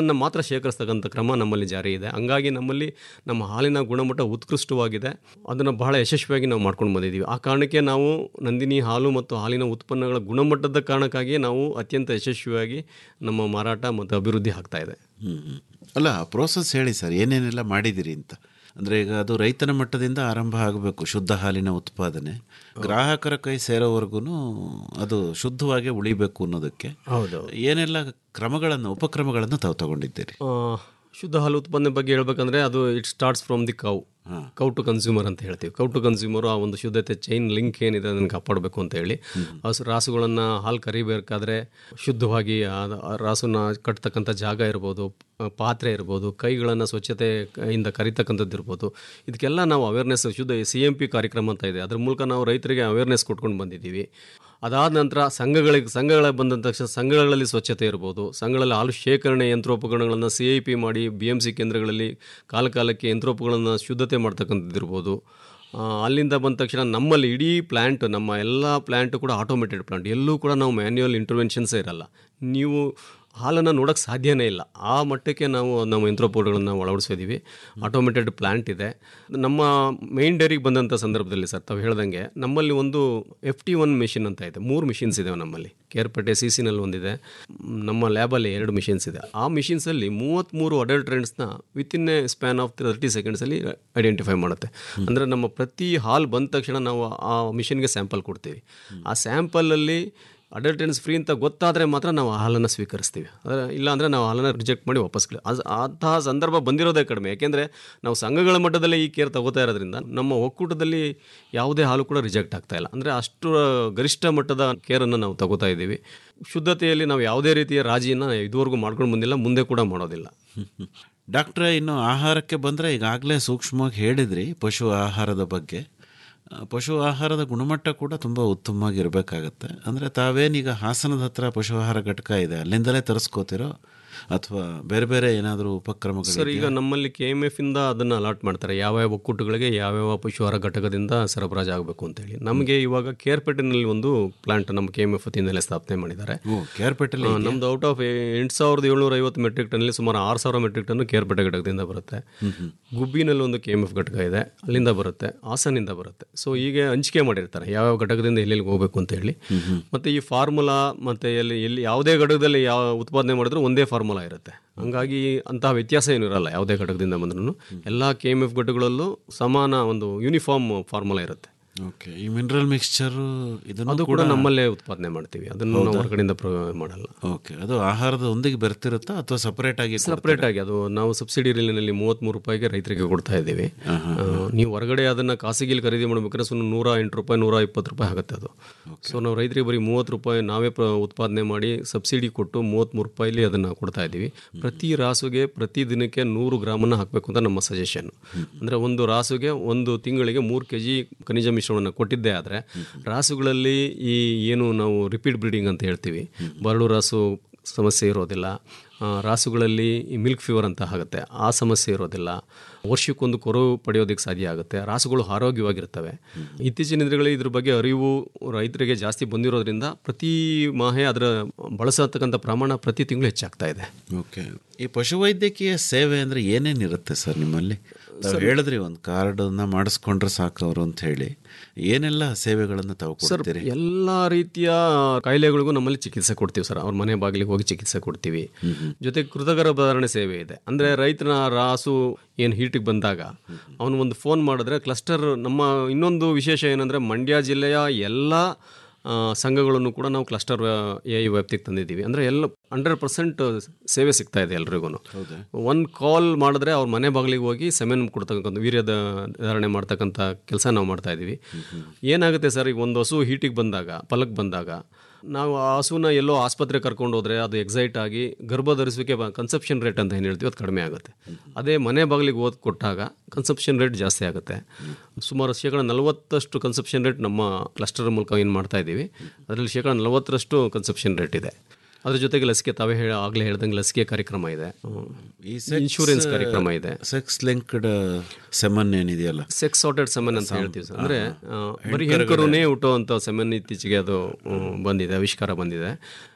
ಹಾಲನ್ನು ಮಾತ್ರ ಶೇಖರಿಸ್ತಕ್ಕಂಥ ಕ್ರಮ ನಮ್ಮಲ್ಲಿ ಜಾರಿ ಇದೆ ಹಂಗಾಗಿ ನಮ್ಮಲ್ಲಿ ನಮ್ಮ ಹಾಲಿನ ಗುಣಮಟ್ಟ ಉತ್ಕೃಷ್ಟವಾಗಿದೆ ಅದನ್ನು ಬಹಳ ಯಶಸ್ವಿಯಾಗಿ ನಾವು ಮಾಡ್ಕೊಂಡು ಬಂದಿದ್ದೀವಿ ಆ ಕಾರಣಕ್ಕೆ ನಾವು ನಂದಿನಿ ಹಾಲು ಮತ್ತು ಹಾಲಿನ ಉತ್ಪನ್ನಗಳ ಗುಣಮಟ್ಟದ ಕಾರಣಕ್ಕಾಗಿ ನಾವು ಅತ್ಯಂತ ಯಶಸ್ವಿಯಾಗಿ ನಮ್ಮ ಮಾರಾಟ ಮತ್ತು ಅಭಿವೃದ್ಧಿ ಆಗ್ತಾ ಇದೆ ಹ್ಮ್, ಹ್ಮ್. ಅಲ್ಲ ಪ್ರೋಸೆಸ್ ಹೇಳಿ ಸರ್ ಏನೇನೆಲ್ಲ ಮಾಡಿದಿರಿ ಅಂತ ಅಂದರೆ ಈಗ ಅದು ರೈತನ ಮಟ್ಟದಿಂದ ಆರಂಭ ಆಗಬೇಕು ಶುದ್ಧ ಹಾಲಿನ ಉತ್ಪಾದನೆ ಗ್ರಾಹಕರ ಕೈ ಸೇರೋವರೆಗೂ ಅದು ಶುದ್ಧವಾಗಿ ಉಳಿಬೇಕು ಅನ್ನೋದಕ್ಕೆ ಹೌದು ಏನೆಲ್ಲ ಕ್ರಮಗಳನ್ನು ಉಪಕ್ರಮಗಳನ್ನು ತಾವು ತಗೊಂಡಿದ್ದೀರಿ ಆ, ಶುದ್ಧ ಹಾಲು ಉತ್ಪನ್ನ ಬಗ್ಗೆ ಹೇಳ್ಬೇಕಂದ್ರೆ ಅದು it starts from the cow cow to consumer ಅಂತ ಹೇಳ್ತೀವಿ ಕೌ ಟು ಕನ್ಸ್ಯೂಮರ್ ಆ ಒಂದು ಶುದ್ಧತೆ ಚೈನ್ ಲಿಂಕ್ ಏನಿದೆ ಅದನ್ನು ಕಾಪಾಡಬೇಕು ಅಂತ ಹೇಳಿ ಹಸು ರಾಸುಗಳನ್ನು ಹಾಲು ಕರಿಬೇಕಾದ್ರೆ ಶುದ್ಧವಾಗಿ ಆ ಆ ರಾಸುನ ಕಟ್ತಕ್ಕಂಥ ಜಾಗ ಇರ್ಬೋದು ಆ, ಪಾತ್ರೆ ಇರ್ಬೋದು ಕೈಗಳನ್ನು ಸ್ವಚ್ಛತೆಯಿಂದ ಕರಿತಕ್ಕಂಥದ್ದು ಇರ್ಬೋದು ಇದಕ್ಕೆಲ್ಲ ನಾವು ಅವೇರ್ನೆಸ್ ಶುದ್ಧ ಸಿ ಎಂ ಪಿ ಕಾರ್ಯಕ್ರಮ ಅಂತ ಇದೆ ಅದ್ರ ಮೂಲಕ ನಾವು ರೈತರಿಗೆ ಅವೇರ್ನೆಸ್ ಕೊಟ್ಕೊಂಡು ಬಂದಿದ್ದೀವಿ ಅದಾದ ನಂತರ ಸಂಘಗಳಿಗೆ ಸಂಘಗಳ ಬಂದ ತಕ್ಷಣ ಸಂಘಗಳಲ್ಲಿ ಸ್ವಚ್ಛತೆ ಇರ್ಬೋದು ಸಂಘಗಳಲ್ಲಿ ಹಾಲು ಶೇಖರಣೆ ಯಂತ್ರೋಪಕರಣಗಳನ್ನು ಸಿ ಐ ಪಿ ಮಾಡಿ ಬಿ ಎಮ್ ಸಿ ಕೇಂದ್ರಗಳಲ್ಲಿ ಕಾಲ ಕಾಲಕ್ಕೆ ಯಂತ್ರೋಪಕರಣಗಳನ್ನು ಶುದ್ಧತೆ ಮಾಡ್ತಕ್ಕಂಥದ್ದು ಇರ್ಬೋದು ಆ, ಅಲ್ಲಿಂದ ಬಂದ ತಕ್ಷಣ ನಮ್ಮಲ್ಲಿ ಇಡೀ ಪ್ಲ್ಯಾಂಟ್ ನಮ್ಮ ಎಲ್ಲ ಪ್ಲ್ಯಾಂಟು ಕೂಡ ಆಟೋಮೇಟೆಡ್ ಪ್ಲ್ಯಾಂಟ್ ಎಲ್ಲೂ ಕೂಡ ನಾವು ಮ್ಯಾನ್ಯುವಲ್ ಇಂಟರ್ವೆನ್ಷನ್ಸೇ ಇರಲ್ಲ ನೀವು ಹಾಲನ್ನು ನೋಡೋಕ್ಕೆ ಸಾಧ್ಯನೇ ಇಲ್ಲ ಆ ಮಟ್ಟಕ್ಕೆ ನಾವು ನಮ್ಮ ಯಂತ್ರೋಪಕರಣಗಳನ್ನು ಅಳವಡಿಸಿದ್ದೀವಿ ಆಟೋಮೇಟೆಡ್ ಪ್ಲ್ಯಾಂಟ್ ಇದೆ ನಮ್ಮ ಮೇನ್ ಡೈರಿಗೆ ಬಂದಂಥ ಸಂದರ್ಭದಲ್ಲಿ ಸರ್ ತಾವು ಹೇಳ್ದಂಗೆ ನಮ್ಮಲ್ಲಿ ಒಂದು ಎಫ್ ಟಿ ಒನ್ ಮಿಷಿನ್ ಅಂತ ಇದೆ ಮೂರು ಮಿಷಿನ್ಸ್ ಇದಾವೆ ನಮ್ಮಲ್ಲಿ ಕೇರ್ಪೇಟೆ ಸಿ ಸಿನಲ್ಲಿ ಒಂದಿದೆ ಮ್, ನಮ್ಮ ಲ್ಯಾಬಲ್ಲಿ ಎರಡು ಮಿಷಿನ್ಸ್ ಇದೆ ಆ ಮಿಷಿನ್ಸಲ್ಲಿ ಮೂವತ್ತ್ಮೂರು ಅಡಲ್ಟ್ರೆಂಟ್ಸ್ನ within a span of thirty ಸೆಕೆಂಡ್ಸಲ್ಲಿ ಐಡೆಂಟಿಫೈ ಮಾಡುತ್ತೆ ಅಂದರೆ ನಮ್ಮ ಪ್ರತಿ ಹಾಲ್ ಬಂದ ತಕ್ಷಣ ನಾವು ಆ ಮಿಷಿನ್ಗೆ ಸ್ಯಾಂಪಲ್ ಕೊಡ್ತೀವಿ ಆ ಸ್ಯಾಂಪಲಲ್ಲಿ ಅಡಲ್ಟೆನ್ಸ್ ಫ್ರೀ ಅಂತ ಗೊತ್ತಾದರೆ ಮಾತ್ರ ನಾವು ಆ ಹಾಲನ್ನು ಸ್ವೀಕರಿಸ್ತೀವಿ ಅದರ ಇಲ್ಲ ಅಂದರೆ ನಾವು ಹಾಲನ್ನು ರಿಜೆಕ್ಟ್ ಮಾಡಿ ವಾಪಸ್ ಕಳಿ ಅದು ಅಂತಹ ಸಂದರ್ಭ ಬಂದಿರೋದೇ ಕಡಿಮೆ ಯಾಕೆಂದರೆ ನಾವು ಸಂಘಗಳ ಮಟ್ಟದಲ್ಲೇ ಈ ಕೇರ್ ತಗೋತಾ ಇರೋದ್ರಿಂದ ನಮ್ಮ ಒಕ್ಕೂಟದಲ್ಲಿ ಯಾವುದೇ ಹಾಲು ಕೂಡ ರಿಜೆಕ್ಟ್ ಆಗ್ತಾ ಇಲ್ಲ ಅಂದರೆ ಅಷ್ಟು ಗರಿಷ್ಠ ಮಟ್ಟದ ಕೇರನ್ನು ನಾವು ತಗೋತಾ ಇದ್ದೀವಿ ಶುದ್ಧತೆಯಲ್ಲಿ ನಾವು ಯಾವುದೇ ರೀತಿಯ ರಾಜಿಯನ್ನು ಇದುವರೆಗೂ ಮಾಡ್ಕೊಂಡು ಬಂದಿಲ್ಲ ಮುಂದೆ ಕೂಡ ಮಾಡೋದಿಲ್ಲ ಡಾಕ್ಟ್ರೆ ಇನ್ನು ಆಹಾರಕ್ಕೆ ಬಂದರೆ ಈಗಾಗಲೇ ಸೂಕ್ಷ್ಮವಾಗಿ ಹೇಳಿದ್ರಿ ಪಶು ಆಹಾರದ ಬಗ್ಗೆ ಆ, ಪಶು ಆಹಾರದ ಗುಣಮಟ್ಟ ಕೂಡ ತುಂಬ ಉತ್ತಮವಾಗಿರಬೇಕಾಗತ್ತೆ ಅಂದರೆ ತಾವೇನೀಗ ಹಾಸನದ ಹತ್ರ ಪಶು ಆಹಾರ ಘಟಕ ಇದೆ ಅಲ್ಲಿಂದಲೇ ತರಿಸ್ಕೋತಿರೋ ಅಥವಾ ಬೇರೆ ಬೇರೆ ಏನಾದರೂ ಉಪಕ್ರಮಗಳು ಸರ್ ಈಗ ನಮ್ಮಲ್ಲಿ ಕೆ ಎಮ್ ಎಫ್ ಇಂದ ಅದನ್ನು ಅಲಾಟ್ ಮಾಡ್ತಾರೆ ಯಾವ್ಯಾವ ಒಕ್ಕೂಟಗಳಿಗೆ ಯಾವ್ಯಾವ ಪಶುಹಾರ ಘಟಕದಿಂದ ಸರಬರಾಜು ಆಗಬೇಕು ಅಂತೇಳಿ ನಮಗೆ ಇವಾಗ ಕೇರ್ಪೇಟೆನಲ್ಲಿ ಒಂದು ಪ್ಲಾಂಟ್ ನಮ್ಮ ಕೆ ಎಮ್ ಎಫ್ ವತಿಯಿಂದಲೇ ಸ್ಥಾಪನೆ ಮಾಡಿದ್ದಾರೆ ಕೇರ್ಪೇಟೆಲಿ ಆ, ನಮ್ದು ಔಟ್ ಆಫ್ ಎಂಟು ಸಾವಿರದ ಏಳ್ನೂರ ಐವತ್ತು ಮೆಟ್ರಿಕ್ ಟನ್ನಲ್ಲಿ ಸುಮಾರು ಆರು ಸಾವಿರ ಮೆಟ್ರಿಕ್ ಟನ್ ಕೇರ್ಪೇಟೆ ಘಟಕದಿಂದ ಬರುತ್ತೆ ಗುಬ್ಬಿನಲ್ಲಿ ಒಂದು ಕೆ ಎಮ್ ಎಫ್ ಘಟಕ ಇದೆ ಅಲ್ಲಿಂದ ಬರುತ್ತೆ ಹಾಸನಿಂದ ಬರುತ್ತೆ ಸೊ ಹೀಗೆ ಹಂಚಿಕೆ ಮಾಡಿರ್ತಾರೆ ಯಾವ್ಯಾವ ಘಟಕದಿಂದ ಎಲ್ಲೆಲ್ಲಿ ಹೋಗಬೇಕು ಅಂತ ಹೇಳಿ ಮತ್ತು ಈ ಫಾರ್ಮುಲಾ ಮತ್ತು ಎಲ್ಲಿ ಎಲ್ಲಿ ಯಾವುದೇ ಘಟಕದಲ್ಲಿ ಯಾವ ಉತ್ಪಾದನೆ ಮಾಡಿದ್ರು ಒಂದೇ ಫಾರ್ಮುಲಾ ಇರುತ್ತೆ ಹಂಗಾಗಿ ಅಂತಹ ವ್ಯತ್ಯಾಸ ಏನು ಇರಲ್ಲ ಯಾವುದೇ ಘಟಕದಿಂದ ಬಂದ್ರೂ ಎಲ್ಲ ಕೆ ಎಮ್ ಎಫ್ ಘಟಕಗಳಲ್ಲೂ ಸಮಾನ ಒಂದು ಯೂನಿಫಾರ್ಮ್ ಫಾರ್ಮುಲಾ ಇರುತ್ತೆ ಓಕೆ ಈ ಮಿನರಲ್ ಮಿಕ್ಸ್ಚರು ಇದನ್ನು ಅದು ಕೂಡ ನಮ್ಮಲ್ಲೇ ಉತ್ಪಾದನೆ ಮಾಡ್ತೀವಿ ಅದನ್ನು ನಾವು ಹೌದಾ? ಹೊರಗಡೆಯಿಂದ ಪ್ರೊವೈಡ್ ಮಾಡಲ್ಲ ಓಕೆ ಅದು ಆಹಾರದ ಒಂದಿಗೆ ಬರ್ತಿರುತ್ತಾ ಅಥವಾ ಸಪರೇಟ್ ಆಗಿ ಸಪ್ರೇಟ್ ಆಗಿ ಅದು ನಾವು ಸಬ್ಸಿಡಿ ರಿಲಿನಲ್ಲಿ ಮೂವತ್ತ್ಮೂರು ರೂಪಾಯಿಗೆ ರೈತರಿಗೆ ಕೊಡ್ತಾ ಇದ್ದೀವಿ ಆ, ನೀವು ಹೊರಗಡೆ ಅದನ್ನು ಖಾಸಗಿಲಿ ಖರೀದಿ ಮಾಡ್ಬೇಕಾದ್ರೆ ಸುಮ್ಮನೆ ನೂರ ಎಂಟು ರೂಪಾಯಿ ನೂರ ಇಪ್ಪತ್ತು ರೂಪಾಯಿ ಆಗುತ್ತೆ ಅದು ಸೊ ನಾವು ರೈತರಿಗೆ ಬರೀ ಮೂವತ್ತು ರೂಪಾಯಿ ನಾವೇ ಪ್ರ ಉತ್ಪಾದನೆ ಮಾಡಿ ಸಬ್ಸಿಡಿ ಕೊಟ್ಟು ಮೂವತ್ತ್ಮೂರು ರೂಪಾಯಿಲಿ ಅದನ್ನು ಕೊಡ್ತಾ ಇದ್ದೀವಿ ಪ್ರತಿ ರಾಸುಗೆ ಪ್ರತಿ ದಿನಕ್ಕೆ ನೂರು ಗ್ರಾಮನ್ನು ಹಾಕಬೇಕು ಅಂತ ನಮ್ಮ ಸಜೆಷನ್ ಅಂದರೆ ಒಂದು ರಾಸುಗೆ ಒಂದು ತಿಂಗಳಿಗೆ ಮೂರು ಕೆ ಜಿ ಖನಿಜ ಮಿಶ್ರಣವನ್ನು ಕೊಟ್ಟಿದ್ದೇ ಆದರೆ ರಾಸುಗಳಲ್ಲಿ ಈ ಏನು ನಾವು ರಿಪೀಟ್ ಬ್ರೀಡಿಂಗ್ ಅಂತ ಹೇಳ್ತೀವಿ ಬರಡು ರಾಸು ಸಮಸ್ಯೆ ಇರೋದಿಲ್ಲ ಆ, ರಾಸುಗಳಲ್ಲಿ ಈ ಮಿಲ್ಕ್ ಫೀವರ್ ಅಂತ ಆಗುತ್ತೆ ಆ ಸಮಸ್ಯೆ ಇರೋದಿಲ್ಲ ವರ್ಷಕ್ಕೊಂದು ಕೊರವು ಪಡೆಯೋದಕ್ಕೆ ಸಾಧ್ಯ ಆಗುತ್ತೆ ರಾಸುಗಳು ಆರೋಗ್ಯವಾಗಿರ್ತವೆ ಇತ್ತೀಚಿನ ದಿನಗಳಲ್ಲಿ ಇದ್ರ ಬಗ್ಗೆ ಅರಿವು ರೈತರಿಗೆ ಜಾಸ್ತಿ ಬಂದಿರೋದ್ರಿಂದ ಪ್ರತಿ ಮಾಹೆ ಅದರ ಬಳಸತಕ್ಕಂಥ ಪ್ರಮಾಣ ಪ್ರತಿ ತಿಂಗಳು ಹೆಚ್ಚಾಗ್ತಾ ಇದೆ ಓಕೆ ಈ ಪಶುವೈದ್ಯಕೀಯ ಸೇವೆ ಅಂದರೆ ಏನೇನಿರುತ್ತೆ ಸರ್ ನಿಮ್ಮಲ್ಲಿ ತಾವು ಹೇಳಿದ್ರಿ ಒಂದು ಕಾರ್ಡನ್ನು ಮಾಡಿಸ್ಕೊಂಡ್ರೆ ಸಾಕು ಅವರು ಅಂತ ಹೇಳಿ ಏನೆಲ್ಲ ಸೇವೆಗಳನ್ನು ತಾವು ಸರ್ ಕೊಡ್ತೀರಿ ಎಲ್ಲ ರೀತಿಯ ಕಾಯಿಲೆಗಳಿಗೂ ನಮ್ಮಲ್ಲಿ ಚಿಕಿತ್ಸೆ ಕೊಡ್ತೀವಿ ಸರ್ ಅವ್ರ ಮನೆ ಬಾಗಿಲಿಗೆ ಹೋಗಿ ಚಿಕಿತ್ಸೆ ಕೊಡ್ತೀವಿ ಜೊತೆಗೆ ಕೃತಗರ್ಭಧಾರಣೆ ಸೇವೆ ಇದೆ ಅಂದರೆ ರೈತನ ರಾಸು ಏನು ಹೀಟಿಗೆ ಬಂದಾಗ ಅವನು ಒಂದು ಫೋನ್ ಮಾಡಿದ್ರೆ ಕ್ಲಸ್ಟರ್ ನಮ್ಮ ಇನ್ನೊಂದು ವಿಶೇಷ ಏನಂದರೆ ಮಂಡ್ಯ ಜಿಲ್ಲೆಯ ಎಲ್ಲ ಆ, ಸಂಘಗಳನ್ನು ಕೂಡ ನಾವು ಕ್ಲಸ್ಟರ್ ಎ ಐ ವ್ಯಾಪ್ತಿಗೆ ತಂದಿದ್ದೀವಿ ಅಂದರೆ ಎಲ್ಲ ಹಂಡ್ರೆಡ್ ಪರ್ಸೆಂಟ್ ಸೇವೆ ಸಿಗ್ತಾ ಇದೆ ಎಲ್ರಿಗೂ ಒಂದು ಕಾಲ್ ಮಾಡಿದ್ರೆ ಅವ್ರ ಮನೆ ಬಾಗಿಲಿಗೆ ಹೋಗಿ ಸೆಮೆನ್ ಕೊಡ್ತಕ್ಕಂಥ ವೀರ್ಯದ ಧಾರಣೆ ಮಾಡ್ತಕ್ಕಂಥ ಕೆಲಸ ನಾವು ಮಾಡ್ತಾ ಇದ್ದೀವಿ ಏನಾಗುತ್ತೆ ಸರ್ ಈಗ ಒಂದು ಹಸು ಹೀಟಿಗೆ ಬಂದಾಗ ಪಲಕ್ ಬಂದಾಗ ನಾವು ಆ ಹಸುನ ಎಲ್ಲೋ ಆಸ್ಪತ್ರೆ ಕರ್ಕೊಂಡು ಹೋದ್ರೆ ಅದು ಎಕ್ಸೈಟ್ ಆಗಿ ಗರ್ಭ ಧರಿಸುವಿಕೆ ಕನ್ಸೆಪ್ಷನ್ ರೇಟ್ ಅಂತ ಏನು ಹೇಳ್ತೀವಿ ಅದು ಕಡಿಮೆ ಆಗುತ್ತೆ ಅದೇ ಮನೆ ಬಾಗಿಲಿಗೆ ಓದ್ ಕೊಟ್ಟಾಗ ಕನ್ಸೆಪ್ಷನ್ ರೇಟ್ ಜಾಸ್ತಿ ಆಗುತ್ತೆ ಸುಮಾರು ಶೇಕಡ ನಲವತ್ತಷ್ಟು ಕನ್ಸೆಪ್ಷನ್ ರೇಟ್ ನಮ್ಮ ಕ್ಲಸ್ಟರ್ ಮೂಲಕ ಏನು ಮಾಡ್ತಾ ಇದ್ದೀವಿ ಅದರಲ್ಲಿ ಶೇಕಡ ನಲವತ್ತರಷ್ಟು ಕನ್ಸೆಪ್ಷನ್ ರೇಟ್ ಇದೆ ಅದ್ರ ಜೊತೆಗೆ ಲಸಿಕೆ ತಾವೇ ಹೇಳ ಆಗಲೇ ಹೇಳ್ದಂಗೆ ಲಸಿಕೆ ಕಾರ್ಯಕ್ರಮ ಇದೆ ಇನ್ಶೂರೆನ್ಸ್ ಕಾರ್ಯಕ್ರಮ ಇದೆ ಸೆಕ್ಸ್ ಲಿಂಕ್ಡ್ ಸೆಮನ್ ಏನಿದೆಯಲ್ಲ ಸೆಕ್ಸ್ ಸಾರ್ಟೆಡ್ ಸೆಮೆನ್ ಅಂತ ಹೇಳ್ತೀವಿ ಸರ್ ಅಂದರೆ ಬರೀ ಹೆಣ್ಕರುನೇ ಹುಟ್ಟುವಂಥ ಸೆಮೆನ್ ಇತ್ತೀಚೆಗೆ ಅದು ಆ, ಬಂದಿದೆ ಆವಿಷ್ಕಾರ ಬಂದಿದೆ